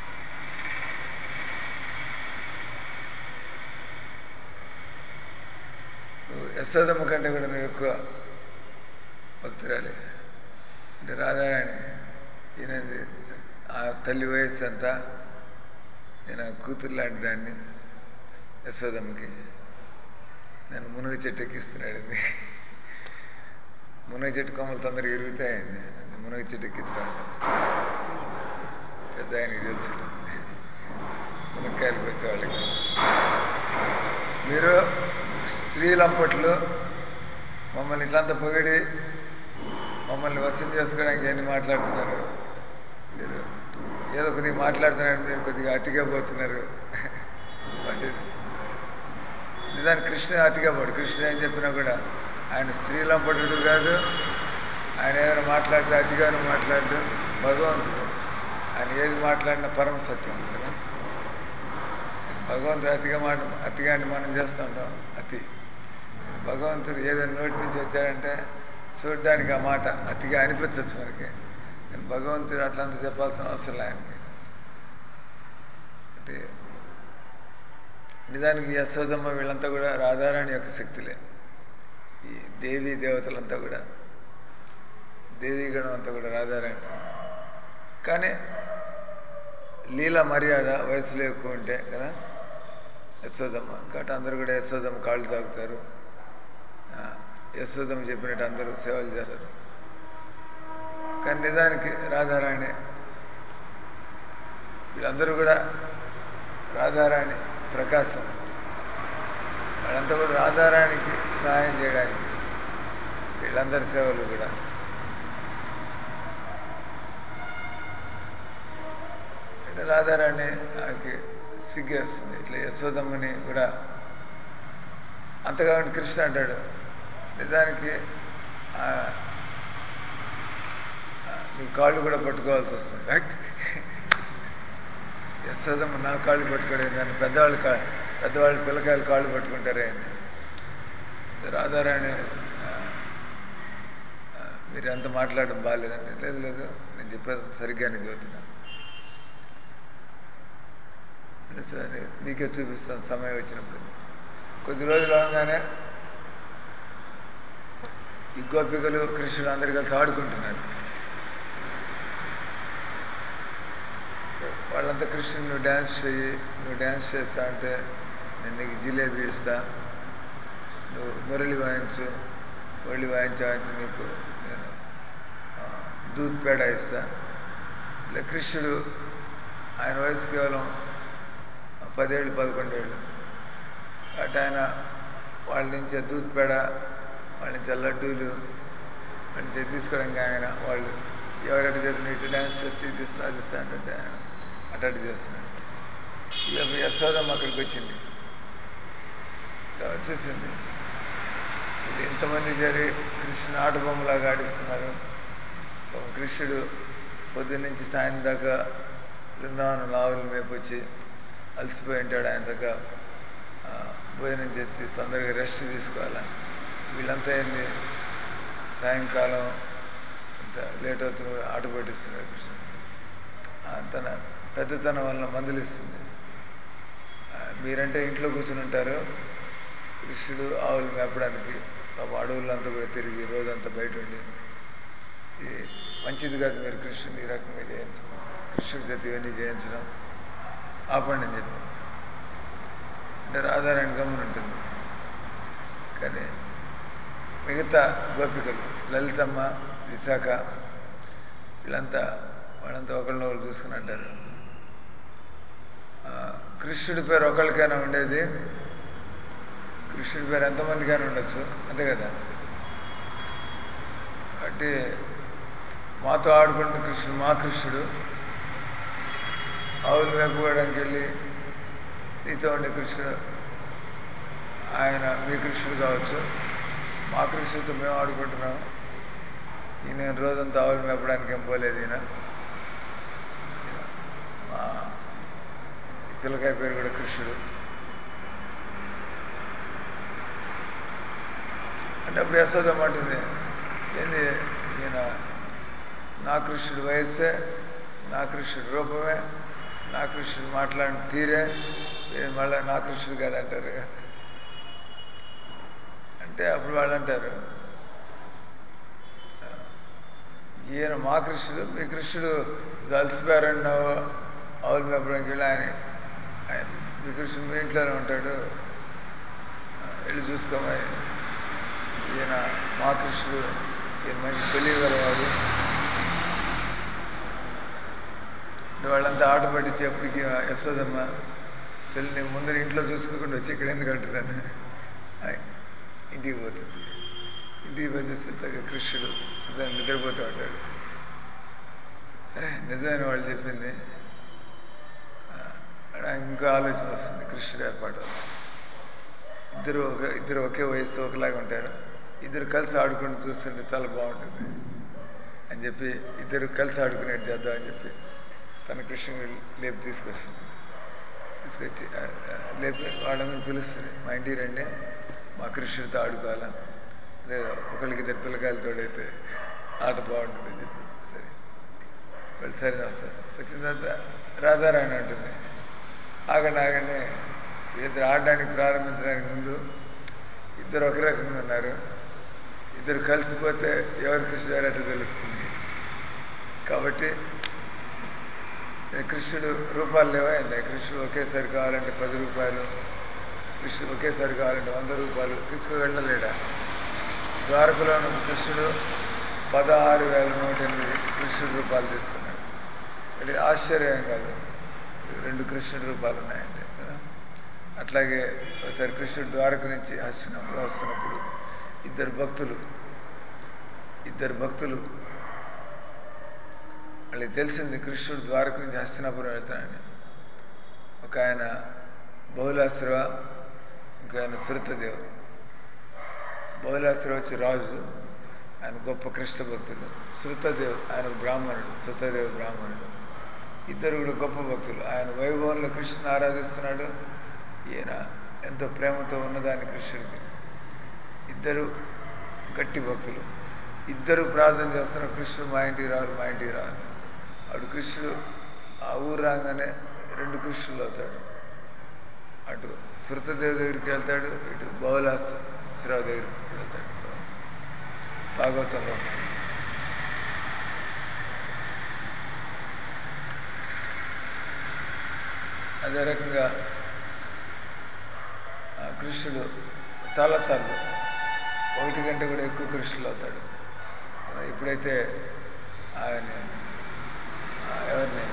నువ్వు యశోదమ్మ కంటే కూడా నువ్వు ఎక్కువ భక్తురాలి అంటే రాధారాణి ఈయనది ఆ తల్లి వయస్సు అంతా నేను ఆ కూతురు లాంటి దాన్ని యశోదమ్మకి నేను మునగ చెట్టు ఎక్కిస్తున్నాడండి మునగ చెట్టు కొమ్మలు తొందరగా ఇరుగుతాయండి మునగ చెట్టు ఎక్కించడం పెద్ద ఆయనకి తెలుసు మునక్కాయలు కోసేవాళ్ళకి మీరు స్త్రీలంపట్లు మమ్మల్ని ఇట్లంతా పొగిడి మమ్మల్ని వశం చేసుకోవడానికి ఎన్ని మాట్లాడుతున్నారు మీరు ఏదో కొద్దిగా మాట్లాడుతున్నారు మీరు కొద్దిగా అతిగా పోతున్నారు వాట్ ఈస్ నిజానికి కృష్ణ అతిగా పోడు కృష్ణ ఏం చెప్పినా కూడా ఆయన స్త్రీలంపటుడు కాదు ఆయన ఏదైనా మాట్లాడితే అతిగాను మాట్లాడు భగవంతుడు ఆయన ఏది మాట్లాడినా పరమ సత్యం కదా భగవంతుడు అతిగా మాట అతిగా అంటే మనం చేస్తూ ఉంటాం అతి భగవంతుడు ఏదైనా నోటి నుంచి వచ్చాడంటే చూడడానికి ఆ మాట అతిగా అనిపించవచ్చు మనకి కానీ భగవంతుడు అట్లంతా చెప్పాల్సిన అవసరం లే ఆయనకి అంటే నిజానికి యశోదమ్మ వీళ్ళంతా కూడా రాధారాణి యొక్క శక్తులే ఈ దేవీ దేవతలంతా కూడా దేవీగణం అంతా కూడా రాధారాణి కానీ లీల మర్యాద వయసులో ఎక్కువ ఉంటే కదా యశోదమ్మ కాబట్టి అందరూ కూడా యశోదమ్మ కాళ్ళు తాగుతారు ఆ, యశోదమ్మ చెప్పినట్టు అందరూ సేవలు చేస్తారు కానీ నిజానికి రాధారాణి వీళ్ళందరూ కూడా రాధారాణి ప్రకాశం వాళ్ళంతా కూడా రాధారాణికి సహాయం చేయడానికి వీళ్ళందరి సేవలు కూడా అంటే రాధారాణి ఆమెకి సిగ్గేస్తుంది ఇట్లా యశోదమ్మని కూడా అంతగా ఉండి కృష్ణ అంటాడు నిజానికి ఆ, ఆ, నీ కాళ్ళు కూడా పట్టుకోవాల్సి వస్తుంది హట్! యశోదమ్మ నా కాళ్ళు పట్టుకోలేదు కానీ పెద్దవాళ్ళు కా పెద్దవాళ్ళు పిల్లకాయలు కాళ్ళు పట్టుకుంటారే అని రాధారాణి ఆ, ఆ, మీరు ఎంత మాట్లాడడం బాగాలేదంటే లేదు లేదు నేను చెప్పేది సరిగ్గానే చదువుతున్నాను సరే నీకే చూపిస్తాను సమయం వచ్చినప్పుడు కొద్ది రోజులు అవగానే ఈ గోపికలు కృష్ణుడు అందరు కలిసి ఆడుకుంటున్నారు వాళ్ళంతా కృష్ణుడు నువ్వు డ్యాన్స్ చెయ్యి నువ్వు డ్యాన్స్ చేస్తా అంటే నేను నీకు జిలేబీ ఇస్తా నువ్వు మురళి వాయించు మురళి వాయించావంటే నీకు నేను ఆ, దూద్ పేడ ఇస్తా ఇలా కృష్ణుడు ఆయన వయసు కేవలం పదేళ్ళు పదకొండేళ్ళు అటు ఆయన వాళ్ళ నుంచి దూద్ పేడ వాళ్ళ నుంచి లడ్డూలు వాళ్ళ నుంచి తీసుకోవడానికి ఆయన వాళ్ళు ఎవరెటు చేసిన ఇటు డ్యాన్స్ చేసి ఇది ఇస్తా అది ఇస్తా అంటే ఆయన అటు అటు చేస్తున్నాడు ఇక యశోదమ్మ అక్కడికి వచ్చింది ఇలా వచ్చేసింది ఇది ఇంతమంది చేరి కృష్ణుని ఆట బొమ్మలాగా ఆడిస్తున్నారు పాపం కృష్ణుడు పొద్దున్న నుంచి సాయంత్రం దాకా బృందావనం ఆవులు మేపొచ్చి అలసిపోయి ఉంటాడు ఆయన దగ్గర ఆ, భోజనం చేసి తొందరగా రెస్ట్ తీసుకోవాలా వీళ్ళంతా ఏంది సాయంకాలం అంత లేట్ అవుతున్న ఆట పట్టిస్తున్నారు కృష్ణుడు ఆ, తన పెద్దతనం వలన మందలిస్తుంది ఆ, మీరంటే ఇంట్లో కూర్చుని ఉంటారు కృష్ణుడు ఆవులు మేపడానికి పాపం అడవులంతా కూడా తిరిగి రోజంతా బయట ఉండి ఇది మంచిది కాదు మీరు కృష్ణుని ఈ రకంగా చేయించడం కృష్ణుడి చేతి ఇవన్నీ చేయించడం ఆపండి అని చెప్పి అంటే రాధారాయణ గమని ఉంటుంది కానీ మిగతా గోపికలు లలితమ్మ విశాఖ వీళ్ళంతా వాళ్ళంతా ఒకళ్ళని ఒకళ్ళు చూసుకుని అంటారు ఆ, కృష్ణుడి పేరు ఒకళ్ళకైనా ఉండేది కృష్ణుడి పేరు ఎంతమందికైనా ఉండొచ్చు అంతే కదా కాబట్టి మాతో ఆడుకుంటున్న కృష్ణుడు మా కృష్ణుడు ఆవులు మేపుకోవడానికి వెళ్ళి నీతో ఉండే కృష్ణుడు ఆయన మీ కృష్ణుడు కావచ్చు మా కృష్ణుడితో మేము ఆడుకుంటున్నాం ఈ నేను రోజంతా ఆవులు మేపడానికి ఏం పోలేదు ఈయన ఈయన మా ఈ పిల్లకాయ పేరు కూడా కృష్ణుడు అంటే అప్పుడు యశోదమ్మ అంటుంది ఏంది ఈయన నా కృష్ణుడు వయస్సే నా కృష్ణుడు రూపమే నా కృష్ణుడు మాట్లాడిన తీరే ఈయన మళ్ళీ నా కృష్ణుడు కాదంటారు అంటే అప్పుడు వాళ్ళు అంటారు ఈయన మా కృష్ణుడు మీ కృష్ణుడు కలిసిపోయారన్నావు ఆవులు మేపడానికి వెళ్ళి ఆయన ఆయన మీ కృష్ణుడు మీ ఇంట్లోనే ఉంటాడు వెళ్ళి చూసుకోమని ఈయన మా కృష్ణుడు ఈయన మంచి తెలియగలవాడు వాళ్ళంతా ఆట పట్టించేప్పటికి యశోదమ్మ పెళ్ళి నేను ముందర ఇంట్లో చూసుకోకుండా వచ్చి ఇక్కడ ఎందుకు అంటున్నాను ఆయన ఇంటికి పోతుంది ఇంటికి పోతే సిద్ధంగా కృష్ణుడు సిద్ధంగా నిద్రపోతూ ఉంటాడు అరే నిజమైన వాళ్ళు చెప్పింది ఆ, నాకు ఇంకా ఆలోచన వస్తుంది కృష్ణుడు ఏర్పాటు ఇద్దరు ఒక ఇద్దరు ఒకే వయసు ఒకలాగా ఉంటారు ఇద్దరు కలిసి ఆడుకుంటూ చూస్తుంటే చాలా బాగుంటుంది అని చెప్పి ఇద్దరు కలిసి ఆడుకునేది చేద్దాం అని చెప్పి తన కృష్ణుని లేపి తీసుకొస్తుంది తీసుకొచ్చి ఆ, ఆ, లేపి వాళ్ళందరూ పిలుస్తుంది మా ఇంటికి రండి మా కృష్ణుడితో ఆడుకోవాలా లేదా ఒకరికి ఇద్దరు పిల్లకాయలతో అయితే ఆట బాగుంటుందని చెప్పి సరే వాళ్ళు సరే వస్తారు వచ్చిన తర్వాత రాధారాయణ అంటుంది ఆగండి ఆగండి ఇద్దరు ఆడడానికి ప్రారంభించడానికి ముందు ఇద్దరు ఒక రకంగా ఉన్నారు ఇద్దరు కలిసిపోతే ఎవరి కృష్ణుడు ఎవరైతే తెలుస్తుంది కాబట్టి కృష్ణుడు రూపాయలు లేవా ఏంది కృష్ణుడు ఒకేసారి కావాలంటే పది రూపాయలు కృష్ణుడు ఒకేసారి కావాలంటే వంద రూపాయలు తీసుకు వెళ్ళలేడా ద్వారకలో ఉన్న కృష్ణుడు పదహారు వేల నూట ఎనిమిది కృష్ణుడు రూపాయలు తీసుకున్నాడు ఇది ఆశ్చర్యం కాదు రెండు కృష్ణుడి రూపాయలు ఉన్నాయండి కదా అట్లాగే ఒకసారి కృష్ణుడు ద్వారక నుంచి హస్తినప్పుడు వస్తున్నప్పుడు ఇద్దరు భక్తులు ఇద్దరు భక్తులు వాళ్ళకి తెలిసింది కృష్ణుడు ద్వారక నుంచి హస్తినాపురం వెళ్తానని ఒక ఆయన బహుళాశ్రవ ఇంకో ఆయన శృతదేవ్ బహుళాశ్రవ వచ్చి రాజు ఆయన గొప్ప కృష్ణ భక్తులు శృతదేవ్ ఆయన బ్రాహ్మణుడు శృతదేవ్ బ్రాహ్మణుడు ఇద్దరు కూడా గొప్ప భక్తులు ఆయన వైభవంలో కృష్ణుని ఆరాధిస్తున్నాడు ఈయన ఎంతో ప్రేమతో ఉన్నదాన్ని కృష్ణుడికి ఇద్దరు గట్టి భక్తులు ఇద్దరు ప్రార్థన చేస్తున్నారు కృష్ణుడు మా ఇంటికి రావాలి మా ఇంటికి రావాలి అప్పుడు కృష్ణుడు ఆ ఊరు రాగానే రెండు కృష్ణులు అవుతాడు అటు శృతదేవి దగ్గరికి వెళ్తాడు ఇటు బహుళాశ్రావు దగ్గరికి వెళ్తాడు భాగవతంలో వస్తుంది అదే రకంగా ఆ కృష్ణుడు చాలాసార్లు ఒకటి గంట కూడా ఎక్కువ కృష్ణులు అవుతాడు ఎప్పుడైతే ఆయన ఆ, ఎవరిని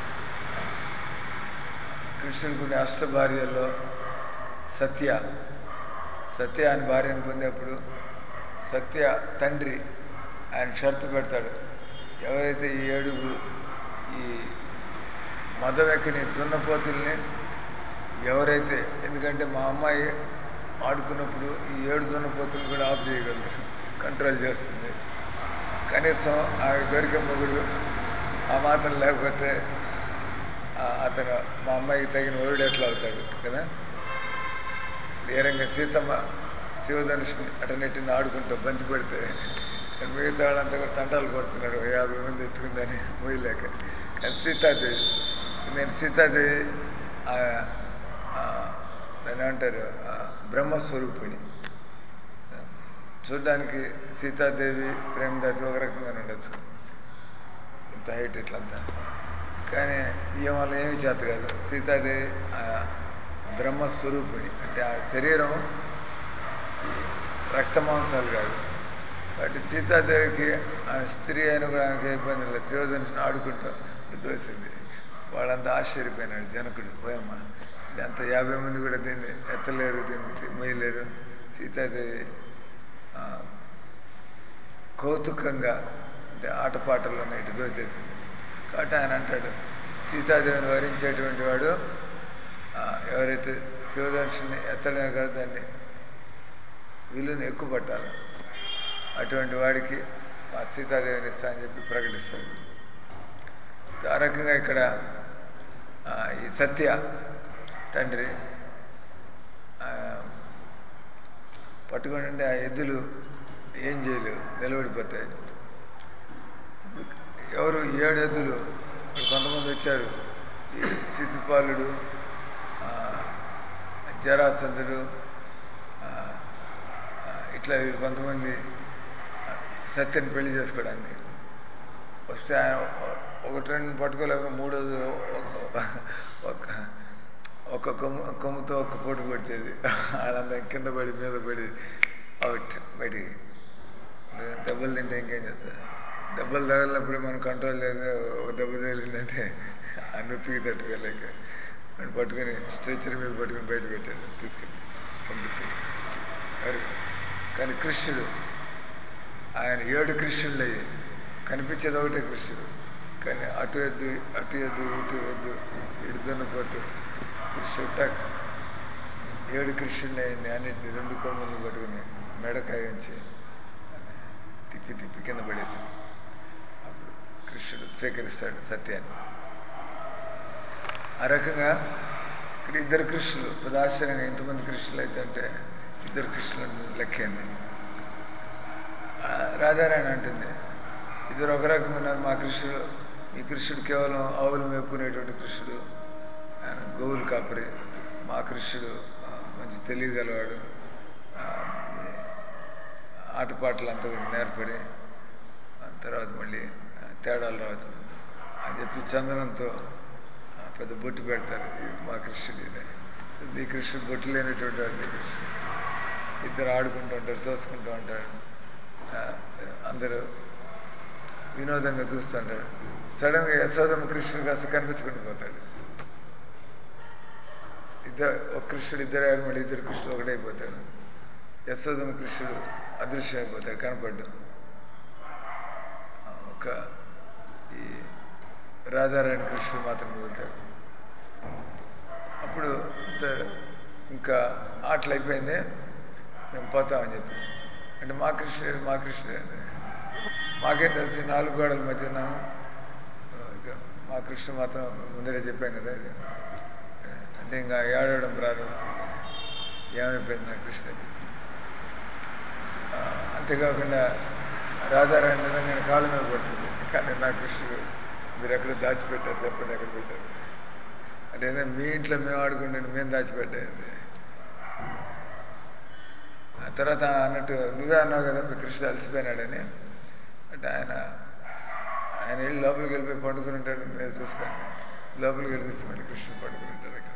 కృష్ణుడికి ఉండే అష్ట భార్యల్లో సత్య సత్య ఆయన భార్యను పొందేప్పుడు సత్య తండ్రి ఆయన షరతు పెడతాడు ఎవరైతే ఈ ఏడుగు ఈ మదవెక్కని దున్నపోతుల్ని ఎవరైతే ఎందుకంటే మా అమ్మాయి ఆడుకున్నప్పుడు ఈ ఏడు దున్నపోతులు కూడా ఆఫ్ చేయగలదు కంట్రోల్ చేస్తుంది కనీసం ఆమె దొరికే మొగుడు ఆ మాత్రం లేకపోతే ఆ అతను మా అమ్మాయికి తగిన వరుడు ఎట్లా అవుతాడు కదా ఏ రంగా సీతమ్మ శివధనుషుని అటనెట్టిని ఆడుకుంటూ బంతి పెడితే మిగతా వాళ్ళంతా కూడా తంటాలు పడుతున్నారు ఓ యాభై మంది ఎత్తుకుందని మోయలేక కానీ సీతాదేవి నేను సీతాదేవి ఆ, ఆ, దాన్ని ఏమంటారు ఆ, బ్రహ్మస్వరూపిణి చూడ్డానికి సీతాదేవి ప్రేమదాసి ఒక రకంగా ఉండొచ్చు ఇంత హైట్ ఇట్లంతా కానీ ఈయన వల్ల ఏమి చేత కాదు సీతాదేవి ఆ బ్రహ్మస్వరూపిణి అంటే ఆ శరీరం ఈ రక్త మాంసాలు కాదు కాబట్టి సీతాదేవికి ఆ స్త్రీ అయిన కూడా ఆమెకి ఇబ్బంది లేదు శివధనుషుని ఆడుకుంటూ దోసింది వాళ్ళంతా ఆశ్చర్యపోయినాడు జనకుడు పోయమ్మ ఇదంతా యాభై మంది కూడా దీన్ని ఎత్తలేరు దీన్ని మొయ్యలేరు సీతాదేవి ఆ, కౌతుకంగా అంటే ఆటపాటల్లో ఇటు దోచేసింది కాబట్టి ఆయన అంటాడు సీతాదేవిని వరించేటువంటి వాడు ఆ, ఎవరైతే శివదర్శిని ఎత్తడమే కాదు దాన్ని విలువను ఎక్కువ పట్టాలి అటువంటి వాడికి మా సీతాదేవిని ఇస్తా అని చెప్పి ప్రకటిస్తాడు ఆ రకంగా ఇక్కడ ఆ, ఈ సత్య తండ్రి ఆ, పట్టుకొని ఉంటే ఆ ఎద్దులు ఏం చేయలేవు నిలబడిపోతాయి ఇప్పుడు ఎవరు ఏడు ఎద్దులు ఇప్పుడు కొంతమంది వచ్చారు ఈ శిశుపాలుడు ఆ, జరాసంధుడు ఆ, ఆ, ఇట్లా వీళ్ళు కొంతమంది సత్యని పెళ్లి చేసుకోవడానికి వస్తే ఆయన ఒకటి రెండు పట్టుకోలేక మూడోది ఒక- ఒక ఒక కొమ్ము కొమ్ముతో ఒక పోటు కొట్టేది వాళ్ళంతా కింద పడి మీద పడి అవుట్ బయటికి దెబ్బలు తింటే ఇంకేం చేస్తారు దెబ్బలు తగలినప్పుడు మనం కంట్రోల్ లేదు ఒక దెబ్బ తగిలిందంటే ఆ నొప్పికి తట్టుకోలేక వాడిని పట్టుకొని స్ట్రెచ్చర్ మీద పట్టుకొని బయట పెట్టాడు తీసుకెళ్ళి పంపించాడు మరి కానీ కృష్ణుడు ఆయన ఏడు కృష్ణుళ్ళు అయ్యి కనిపించేది ఒకటే కృష్ణుడు కానీ అటు ఎద్దు అటు ఎద్దు ఇటు ఎద్దు ఇటు దున్నపోతు కృష్ణుడు టక్ ఏడు కృష్ణుడు అయ్యండి అన్నిటిని రెండు కొమ్ములు పట్టుకుని మెడకాయించి తిప్పి తిప్పి కింద పడేసి అప్పుడు కృష్ణుడు స్వీకరిస్తాడు సత్యాన్ని ఆ రకంగా ఇక్కడ ఇద్దరు కృష్ణులు ఇప్పుడు ఆశ్చర్యంగా ఎంతమంది కృష్ణులు అయితే అంటే ఇద్దరు కృష్ణులు లెక్కేంది ఆ, రాధారాణి అంటుంది ఇద్దరు ఒక రకంగా ఉన్నారు మా కృష్ణుడు ఈ కృష్ణుడు కేవలం ఆవులు మేపుకునేటువంటి కృష్ణుడు ఆయన గోవులు కాపరి మా కృష్ణుడు ఆ, మంచి తెలియగలవాడు ఆ, ఈ ఆటపాటలు అంతా కూడా నేర్పడి ఆ తర్వాత మళ్ళీ ఆ, తేడాలు రావచ్చు అని చెప్పి చందనంతో ఆ, పెద్ద బొట్టు పెడతారు ఇది మా కృష్ణుడు ఇది. ఈ కృష్ణుడు బొట్టు లేనటువంటి వాడు ఈ కృష్ణుడు ఇద్దరు ఆడుకుంటూ ఉంటారు తోసుకుంటూ ఉంటారు ఆ, అందరూ వినోదంగా చూస్తుంటాడు సడన్గా యశోదమ్మ కృష్ణుడు కాస్త కనిపించుకుంటూ పోతాడు ఇద్దరు ఒక కృష్ణుడు ఇద్దరు ఆడు మళ్ళీ ఇద్దరు కృష్ణుడు ఒకటైపోతాడు యశోదమ్మ కృష్ణుడు అదృశ్యమైపోతాడు కనపడ్డు ఆ, ఒక ఈ రాధారాణి కృష్ణుడు మాత్రం మిగులుతాడు అప్పుడు ఇద్దరు ఇంకా ఆటలు అయిపోయింది మేము పోతామని చెప్పి అంటే మా కృష్ణుడు మా కృష్ణుడు అంటే మాకేం తెలిసి నాలుగు గోడల మధ్యన ఆ, ఇక మా కృష్ణ మాత్రం ముందరే చెప్పాం కదా ఇది. అంటే ఇంకా ఏడవడం ప్రారంభిస్తుంది ఏమైపోయింది నా కృష్ణుడు ఆ, అంతేకాకుండా రాధారాణి నిజంగా కాళ్ళ మీద పడుతుంది కానీ నా కృష్ణుడు మీరు ఎక్కడ దాచిపెట్టారు చెప్పండి ఎక్కడ పెట్టారు అంటే ఏదో మీ ఇంట్లో మేము ఆడుకుంటే మేము దాచిపెట్టేది ఆ తర్వాత అన్నట్టు నువ్వే అన్నావు కదా మీ కృష్ణుడు అలసిపోయినాడని అంటే ఆయన ఆయన వెళ్ళి లోపలికి వెళ్ళిపోయి పండుకుని ఉంటాడు మీరు చూసుకోండి లోపలికి వెళ్ళి చూస్తామండి కృష్ణుడు పండుకుని ఉంటాడు అక్కడ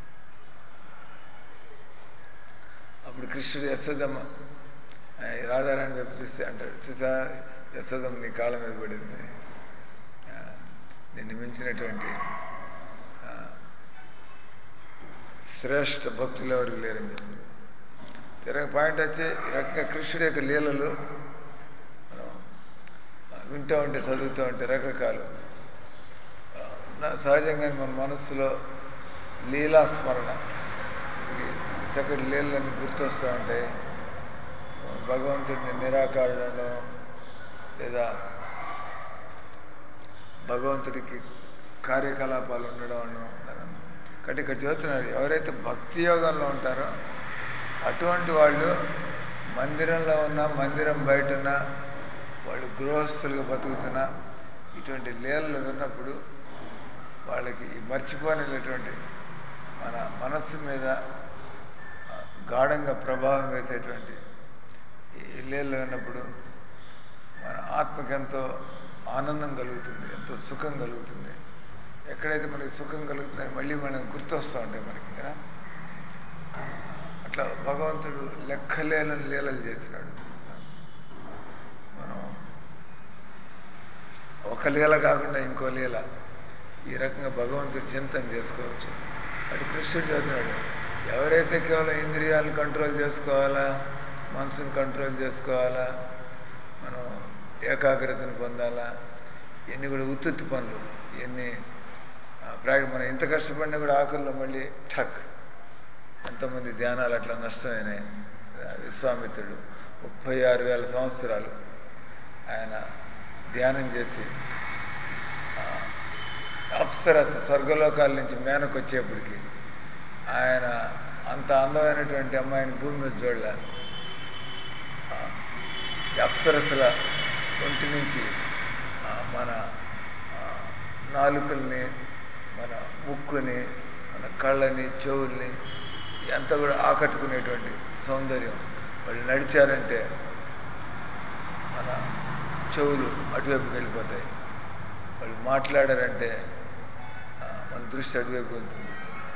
అప్పుడు కృష్ణుడు యశోదమ్మ ఆ, ఈ రాధారాణి వైపు చూస్తే అంటాడు చూసా యశోదమ్మ నీ కాళ్ళ మీద పడింది ఆ, నిన్ను మించినటువంటి ఆ, శ్రేష్ఠ భక్తులు ఎవరు లేరని చెప్పి తిరగ పాయింట్ వచ్చి ఈ రకంగా కృష్ణుడి యొక్క లీలలు మనం వింటూ ఉంటే చదువుతూ ఉంటే రకరకాలు ఆ, నా- సహజంగా మన మనస్సులో లీలా స్మరణ ఈ చక్కటి లీలన్నీ గుర్తొస్తూ ఉంటాయి భగవంతుడిని నిరాకారులను లేదా భగవంతుడికి కార్యకలాపాలు ఉండడం అను కటి ఇక్కడ చదువుతున్నారు ఎవరైతే భక్తి యోగంలో ఉంటారో అటువంటి వాళ్ళు మందిరంలో ఉన్న మందిరం బయట ఉన్న వాళ్ళు గృహస్థులుగా బతుకుతున్నా ఇటువంటి లీలలు విన్నప్పుడు వాళ్ళకి ఈ మర్చిపోలేనటువంటి మన మనస్సు మీద ఆ, గాఢంగా ప్రభావం వేసేటువంటి ఈ ఇల్లేళ్ళు ఉన్నప్పుడు మన ఆత్మకి ఎంతో ఆనందం కలుగుతుంది ఎంతో సుఖం కలుగుతుంది ఎక్కడైతే మనకి సుఖం కలుగుతుందో మళ్ళీ మనం గుర్తొస్తూ ఉంటాయి మనకి కదా అట్లా భగవంతుడు లెక్కలేనని లీలలు చేసినాడు మనం ఒక లీల కాకుండా ఇంకో లీల ఈ రకంగా భగవంతుడు చింతన చేసుకోవచ్చు అటు కృష్ణుడు చదువుతున్నాడు ఎవరైతే కేవలం ఇంద్రియాలను కంట్రోల్ చేసుకోవాలా మనసును కంట్రోల్ చేసుకోవాలా మనం ఏకాగ్రతను పొందాలా ఇవన్నీ కూడా ఉత్తుత్తి పనులు ఇవన్నీ ప్రాక్టి మనం ఇంత కష్టపడినా కూడా ఆకలిలో మళ్ళీ ఠక్ ఎంతోమంది ధ్యానాలు అట్లా నష్టమైనాయి విశ్వామిత్రుడు ముప్పై ఆరు వేల సంవత్సరాలు ఆయన ధ్యానం చేసి ఆ, అప్సరస స్వర్గలోకాల నుంచి మేనకు వచ్చేప్పటికి ఆయన అంత అందమైనటువంటి అమ్మాయిని భూమి మీద చూడలే ఆ, ఈ అప్సరసల ఒంటి నుంచి ఆ, మన ఆ, నాలుకల్ని మన ముక్కుని మన కళ్ళని చెవుల్ని ఎంత కూడా ఆకట్టుకునేటువంటి సౌందర్యం వాళ్ళు నడిచారంటే మన చెవులు అటువైపుకి వెళ్ళిపోతాయి వాళ్ళు మాట్లాడారంటే ఆ, మన దృష్టి అటువైపు వెళ్తుంది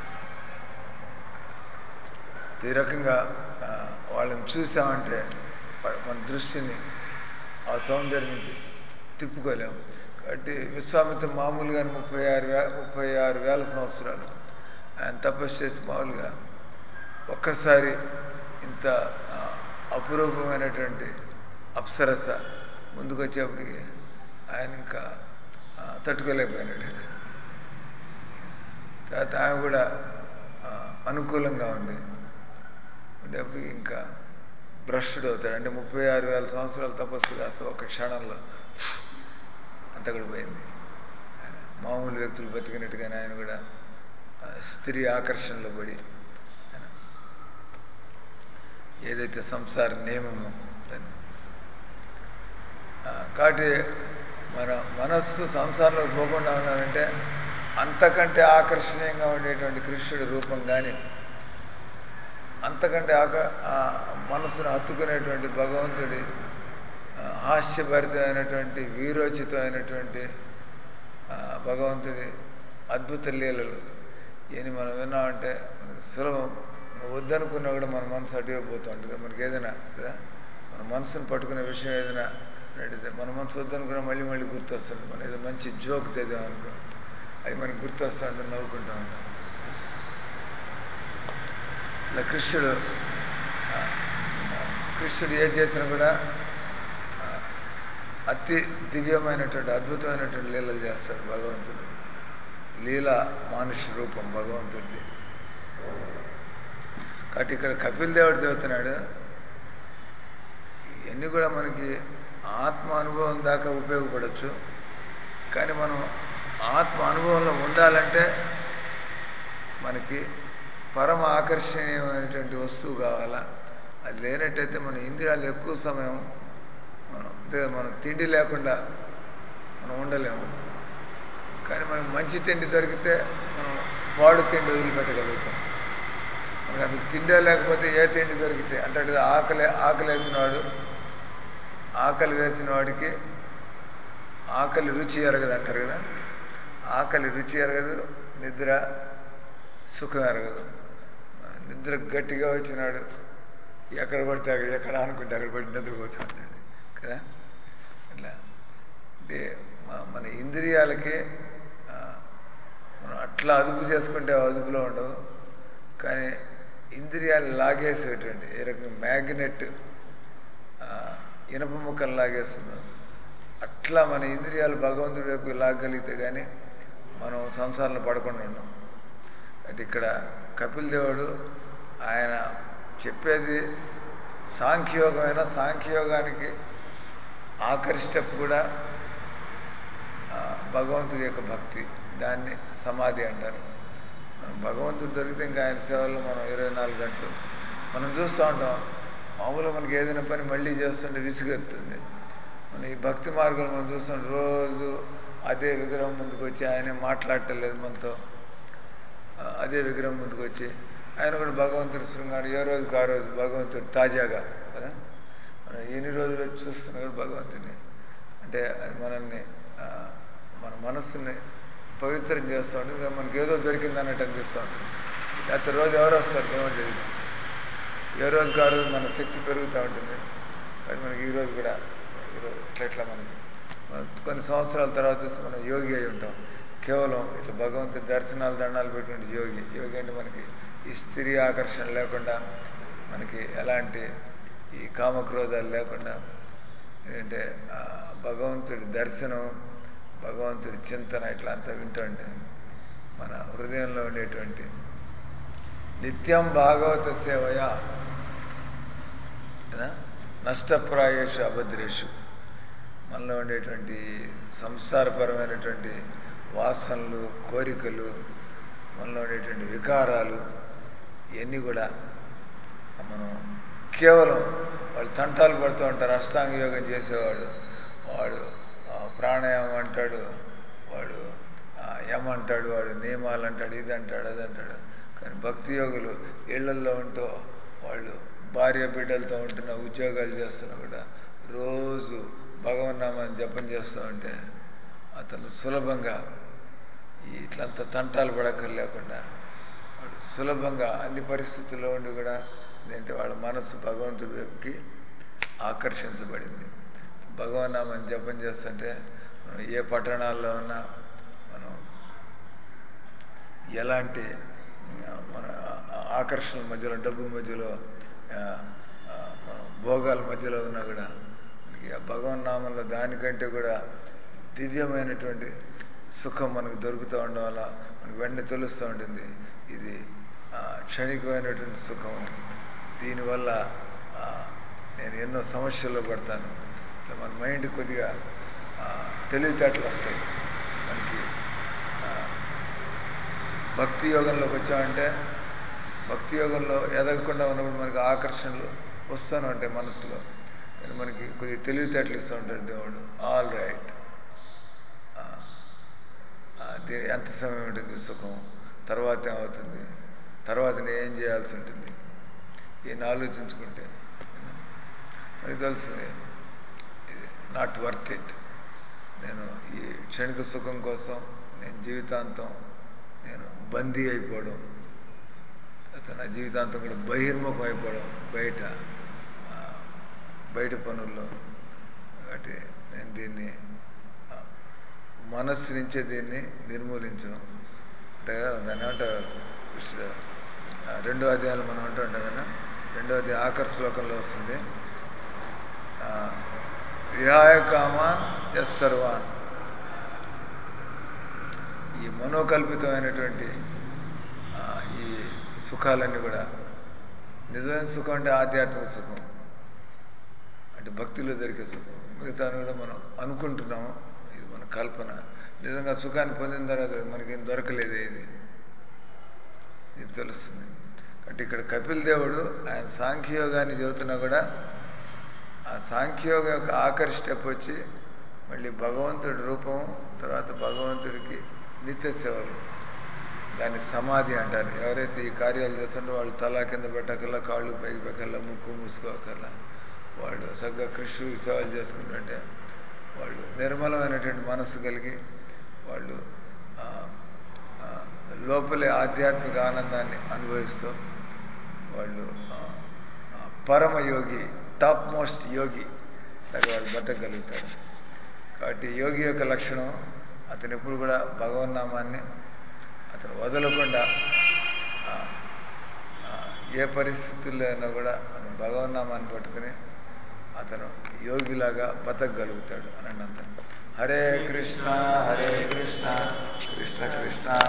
ఈ రకంగా ఆ, వాళ్ళని చూసామంటే వా- మన దృష్టిని ఆ సౌందర్యం నుంచి తిప్పుకోలేము కాబట్టి విశ్వామిత్ర మామూలుగా ముప్పై ఆరు వే ముప్పై ఆరు వేల సంవత్సరాలు ఆయన తపస్సు చేసి మామూలుగా ఒక్కసారి ఇంత ఆ, అపురూపమైనటువంటి అప్సరస ముందుకు వచ్చేప్పటికి ఆయన ఇంకా ఆ, తట్టుకోలేకపోయినాడు తర్వాత ఆమె కూడా ఆ, అనుకూలంగా ఉంది ఉండేప్పుడు ఇంకా భ్రష్టుడు అవుతాడు అంటే ముప్పై ఆరు వేల సంవత్సరాల తపస్సు కాస్త ఒక క్షణంలో అంత కూడా పోయింది ఆయన మామూలు వ్యక్తులు బతికినట్టుగానే ఆయన కూడా ఆ, స్త్రీ ఆకర్షణలో పడి ఆయన ఏదైతే సంసార నియమమో దాన్ని ఆ, కాబట్టి మన మనస్సు సంసారంలో పోకుండా ఉన్నామంటే అంతకంటే ఆకర్షణీయంగా ఉండేటువంటి కృష్ణుడి రూపం కానీ అంతకంటే ఆక ఆ మనసును హత్తుకునేటువంటి భగవంతుడి ఆ, హాస్యభరితమైనటువంటి వీరోచితమైనటువంటి ఆ, భగవంతుడి అద్భుత లీలలు ఇవన్నీ మనం విన్నామంటే మనకు సులభం మనం వద్దనుకున్నా కూడా మన మనసు అటువైపు పోతూ ఉంటుంది మనకి ఏదైనా కదా మన మనసును పట్టుకునే విషయం ఏదైనా నడితే మన మనసు వద్దనుకున్నా మళ్ళీ మళ్ళీ గుర్తొస్తుంది మనం ఏదో మంచి జోక్ చదివామనుకో అది మనకు గుర్తొస్తూ ఉంటుంది నవ్వుకుంటూ ఉంటాం ఇలా కృష్ణుడు ఆ, కృష్ణుడు ఏది చేసినా కూడా ఆ, అతి దివ్యమైనటువంటి అద్భుతమైనటువంటి లీలలు చేస్తాడు భగవంతుడు లీల మానుష రూపం భగవంతుడిది కాబట్టి ఇక్కడ కపిల్ దేవుడు చెబుతున్నాడు ఇవన్నీ కూడా మనకి ఆత్మ అనుభవం దాకా ఉపయోగపడవచ్చు కానీ మనం ఆత్మ అనుభవంలో ఉండాలంటే మనకి పరమ ఆకర్షణీయమైనటువంటి వస్తువు కావాలా అది లేనట్టయితే మన ఇంద్రియాలు ఎక్కువ సమయం మనం అంటే మనం తిండి లేకుండా మనం ఉండలేము కానీ మనకు మంచి తిండి దొరికితే మనం వాడు తిండి వదిలిపెట్టగలుగుతాం మనకు అసలు తిండే లేకపోతే ఏ తిండి దొరికితే అంటే అటు ఆకలి ఆకలి వేసినవాడు ఆకలి వేసిన వాడికి ఆకలి రుచి ఎరగదు అంటారు కదా ఆకలి రుచి ఎరగదు నిద్ర సుఖం ఎరగదు నిద్ర గట్టిగా వచ్చినాడు ఎక్కడ పడితే అక్కడ ఎక్కడ అనుకుంటే అక్కడ పడి నిద్రపోతూ ఉంటాడు కదా అట్లా అంటే మ- మన ఇంద్రియాలకి ఆ, మనం అట్లా అదుపు చేసుకుంటే అవి అదుపులో ఉండవు కానీ ఇంద్రియాలు లాగేసేటువంటి ఏ రకంగా మ్యాగ్నెట్ ఆ, ఇనప ముక్కలు లాగేస్తుందో అట్లా మన ఇంద్రియాలు భగవంతుడి వైపు లాగగలిగితే కానీ మనం సంసారంలో పడకుండా ఉన్నాం అంటే ఇక్కడ కపిల్ దేవుడు ఆయన చెప్పేది సాంఖ్యయోగమైన సాంఖ్యయోగానికి ఆఖరి స్టెప్ కూడా ఆ, భగవంతుడి యొక్క భక్తి దాన్ని సమాధి అంటారు మనం భగవంతుడు దొరికితే ఇంకా ఆయన సేవల్లో మనం ఇరవై నాలుగు గంటలు మనం చూస్తూ ఉంటాం మామూలుగా మనకి ఏదైనా పని మళ్ళీ చేస్తుంటే విసుగెత్తుంది మన ఈ భక్తి మార్గంలో మనం చూస్తుంటే రోజు అదే విగ్రహం ముందుకు వచ్చి ఆయనే మాట్లాడటం లేదు మనతో ఆ, అదే విగ్రహం ముందుకు వచ్చి ఆయన కూడా భగవంతుడి శృంగారం ఏ రోజుకి ఆ రోజు భగవంతుడు తాజాగా కదా మనం ఎన్ని రోజులు వచ్చి చూస్తున్నా కూడా భగవంతుడిని అంటే అది మనల్ని ఆ, మన మనస్సుని పవిత్రం చేస్తూ ఉంటుంది ఇక మనకి ఏదో దొరికింది అన్నట్టు అనిపిస్తూ ఉంటుంది లేకపోతే రోజు ఎవరు వస్తారు దేవుడు తెలియదు ఏ రోజుకి ఆ రోజు మన శక్తి పెరుగుతూ ఉంటుంది కానీ మనకి ఈ రోజు కూడా ఈరోజు ఇట్లా ఇట్లా మనకి మనం కొన్ని సంవత్సరాల తర్వాత చూస్తే మనం యోగి అయి ఉంటాం కేవలం ఇట్లా భగవంతుడి దర్శనాలు దండాలు పెట్టుకుంటే యోగి యోగి అంటే మనకి ఈ స్త్రీ ఆకర్షణ లేకుండా మనకి ఎలాంటి ఈ కామక్రోధాలు లేకుండా ఏంటంటే ఆ భగవంతుడి దర్శనం భగవంతుడి చింతన ఇట్లా అంతా వింటుంటే మన హృదయంలో ఉండేటువంటి నిత్యం భాగవత సేవయ ఏనా? నష్టప్రాయేషు అభద్రేషు మనలో ఉండేటువంటి సంసారపరమైనటువంటి వాసనలు కోరికలు మనలో ఉండేటువంటి వికారాలు ఇవన్నీ కూడా మనం కేవలం వాళ్ళు తంటాలు పడుతూ ఉంటారు అష్టాంగ యోగం చేసేవాడు వాడు ఆ, ప్రాణాయామం అంటాడు వాడు ఆ, యమ అంటాడు వాడు నియమాలు అంటాడు ఇది అంటాడు అది అంటాడు కానీ భక్తి యోగులు ఇళ్లల్లో ఉంటూ వాళ్ళు భార్య బిడ్డలతో ఉంటున్న ఉద్యోగాలు చేస్తున్నా కూడా రోజు భగవన్నామాన్ని జపం చేస్తూ ఉంటే అతను సులభంగా ఈ ఇట్లంతా తంటాలు పడక్కర్ లేకుండా వాడు సులభంగా అన్ని పరిస్థితుల్లో ఉండి కూడా ఏంటంటే వాళ్ళ మనస్సు భగవంతుడి వైపుకి ఆకర్షించబడింది భగవన్నామని జపం చేస్తుంటే మనం ఏ పట్టణాల్లో ఉన్నా మనం ఎలాంటి ఆ, మన ఆ- ఆకర్షణల మధ్యలో డబ్బు మధ్యలో ఆ, ఆ, మనం భోగాల మధ్యలో ఉన్నా కూడా మనకి ఆ భగవన్నామంలో దానికంటే కూడా దివ్యమైనటువంటి సుఖం మనకు దొరుకుతూ ఉండడం వల్ల మనకు వెంటనే తెలుస్తూ ఉంటుంది ఇది ఆ, క్షణికమైనటువంటి సుఖం దీనివల్ల ఆ, నేను ఎన్నో సమస్యల్లో పడతాను ఇట్లా మన మైండ్ కొద్దిగా ఆ, తెలివితేటలు వస్తాయి మనకి ఆ, భక్తి యోగంలోకి వచ్చామంటే భక్తి యోగంలో ఎదగకుండా ఉన్నప్పుడు మనకి ఆకర్షణలు వస్తూనే ఉంటాయి మనసులో కానీ మనకి కొద్దిగా తెలివితేటలు ఇస్తూ ఉంటాడు దేవుడు ఆల్ రైట్ దీని ఎంత సమయం ఉంటుంది సుఖం తర్వాత ఏమవుతుంది తర్వాత నేను ఏం చేయాల్సి ఉంటుంది ఈయన ఆలోచించుకుంటే మనకి తెలుస్తుంది ఇది నాట్ వర్త్ ఇట్ నేను ఈ క్షణిక సుఖం కోసం నేను జీవితాంతం నేను బందీ అయిపోవడం తర్వాత నా జీవితాంతం కూడా బహిర్ముఖం అయిపోవడం బయట ఆ, బయట పనుల్లో కాబట్టి నేను దీన్ని ఆ, మనస్సు నుంచే దీన్ని నిర్మూలించడం అంటే దాన్ని ఏమంటారు కృష్ణ ఆ, రెండో అధ్యాయంలో మనం అంటూ ఉంటాం కదా రెండో అధ్యాయం ఆకర్ శ్లోకంలో వస్తుంది ఆ, విహాయ కామాన్ ఎస్ సర్వాన్ ఈ మనోకల్పితమైనటువంటి ఆ, ఈ సుఖాలన్నీ కూడా నిజమైన సుఖం అంటే ఆధ్యాత్మిక సుఖం అంటే భక్తిలో దొరికే సుఖం మిగతా కూడా మనం అనుకుంటున్నాము ఇది మన కల్పన నిజంగా సుఖాన్ని పొందిన తర్వాత మనకేం దొరకలేదు ఇది ఇది తెలుస్తుంది అంటే ఇక్కడ కపిల్ దేవుడు ఆయన సాంఖ్యయోగాన్ని చెబుతున్నా కూడా ఆ సాంఖ్యయోగం యొక్క ఆఖరి స్టెప్ వచ్చి మళ్ళీ భగవంతుడి రూపం తర్వాత భగవంతుడికి నిత్య సేవలు దాన్ని సమాధి అంటారు ఎవరైతే ఈ కార్యాలు చేస్తుంటే వాళ్ళు తల కింద పెట్టకల్లా కాళ్ళు పైకి పెట్టకల్లా ముక్కు మూసుకోకల్లా వాళ్ళు చక్కగా కృష్ణుడికి సేవలు చేసుకుంటుంటే వాళ్ళు నిర్మలమైనటువంటి మనస్సు కలిగి వాళ్ళు ఆ, ఆ, లోపలే ఆధ్యాత్మిక ఆనందాన్ని అనుభవిస్తూ వాళ్ళు ఆ, ఆ, పరమ యోగి టాప్ మోస్ట్ యోగి లాగా వాళ్ళు బతకగలుగుతారు కాబట్టి యోగి యొక్క లక్షణం అతను ఎప్పుడు కూడా భగవన్నామాన్ని అతను వదలకుండా ఆ, ఆ, ఏ పరిస్థితుల్లో అయినా కూడా అతను భగవన్నామాన్ని పట్టుకుని అతను యోగిలాగా బతకగలుగుతాడు అని అన్నంత హరే కృష్ణ హరే కృష్ణ కృష్ణ కృష్ణ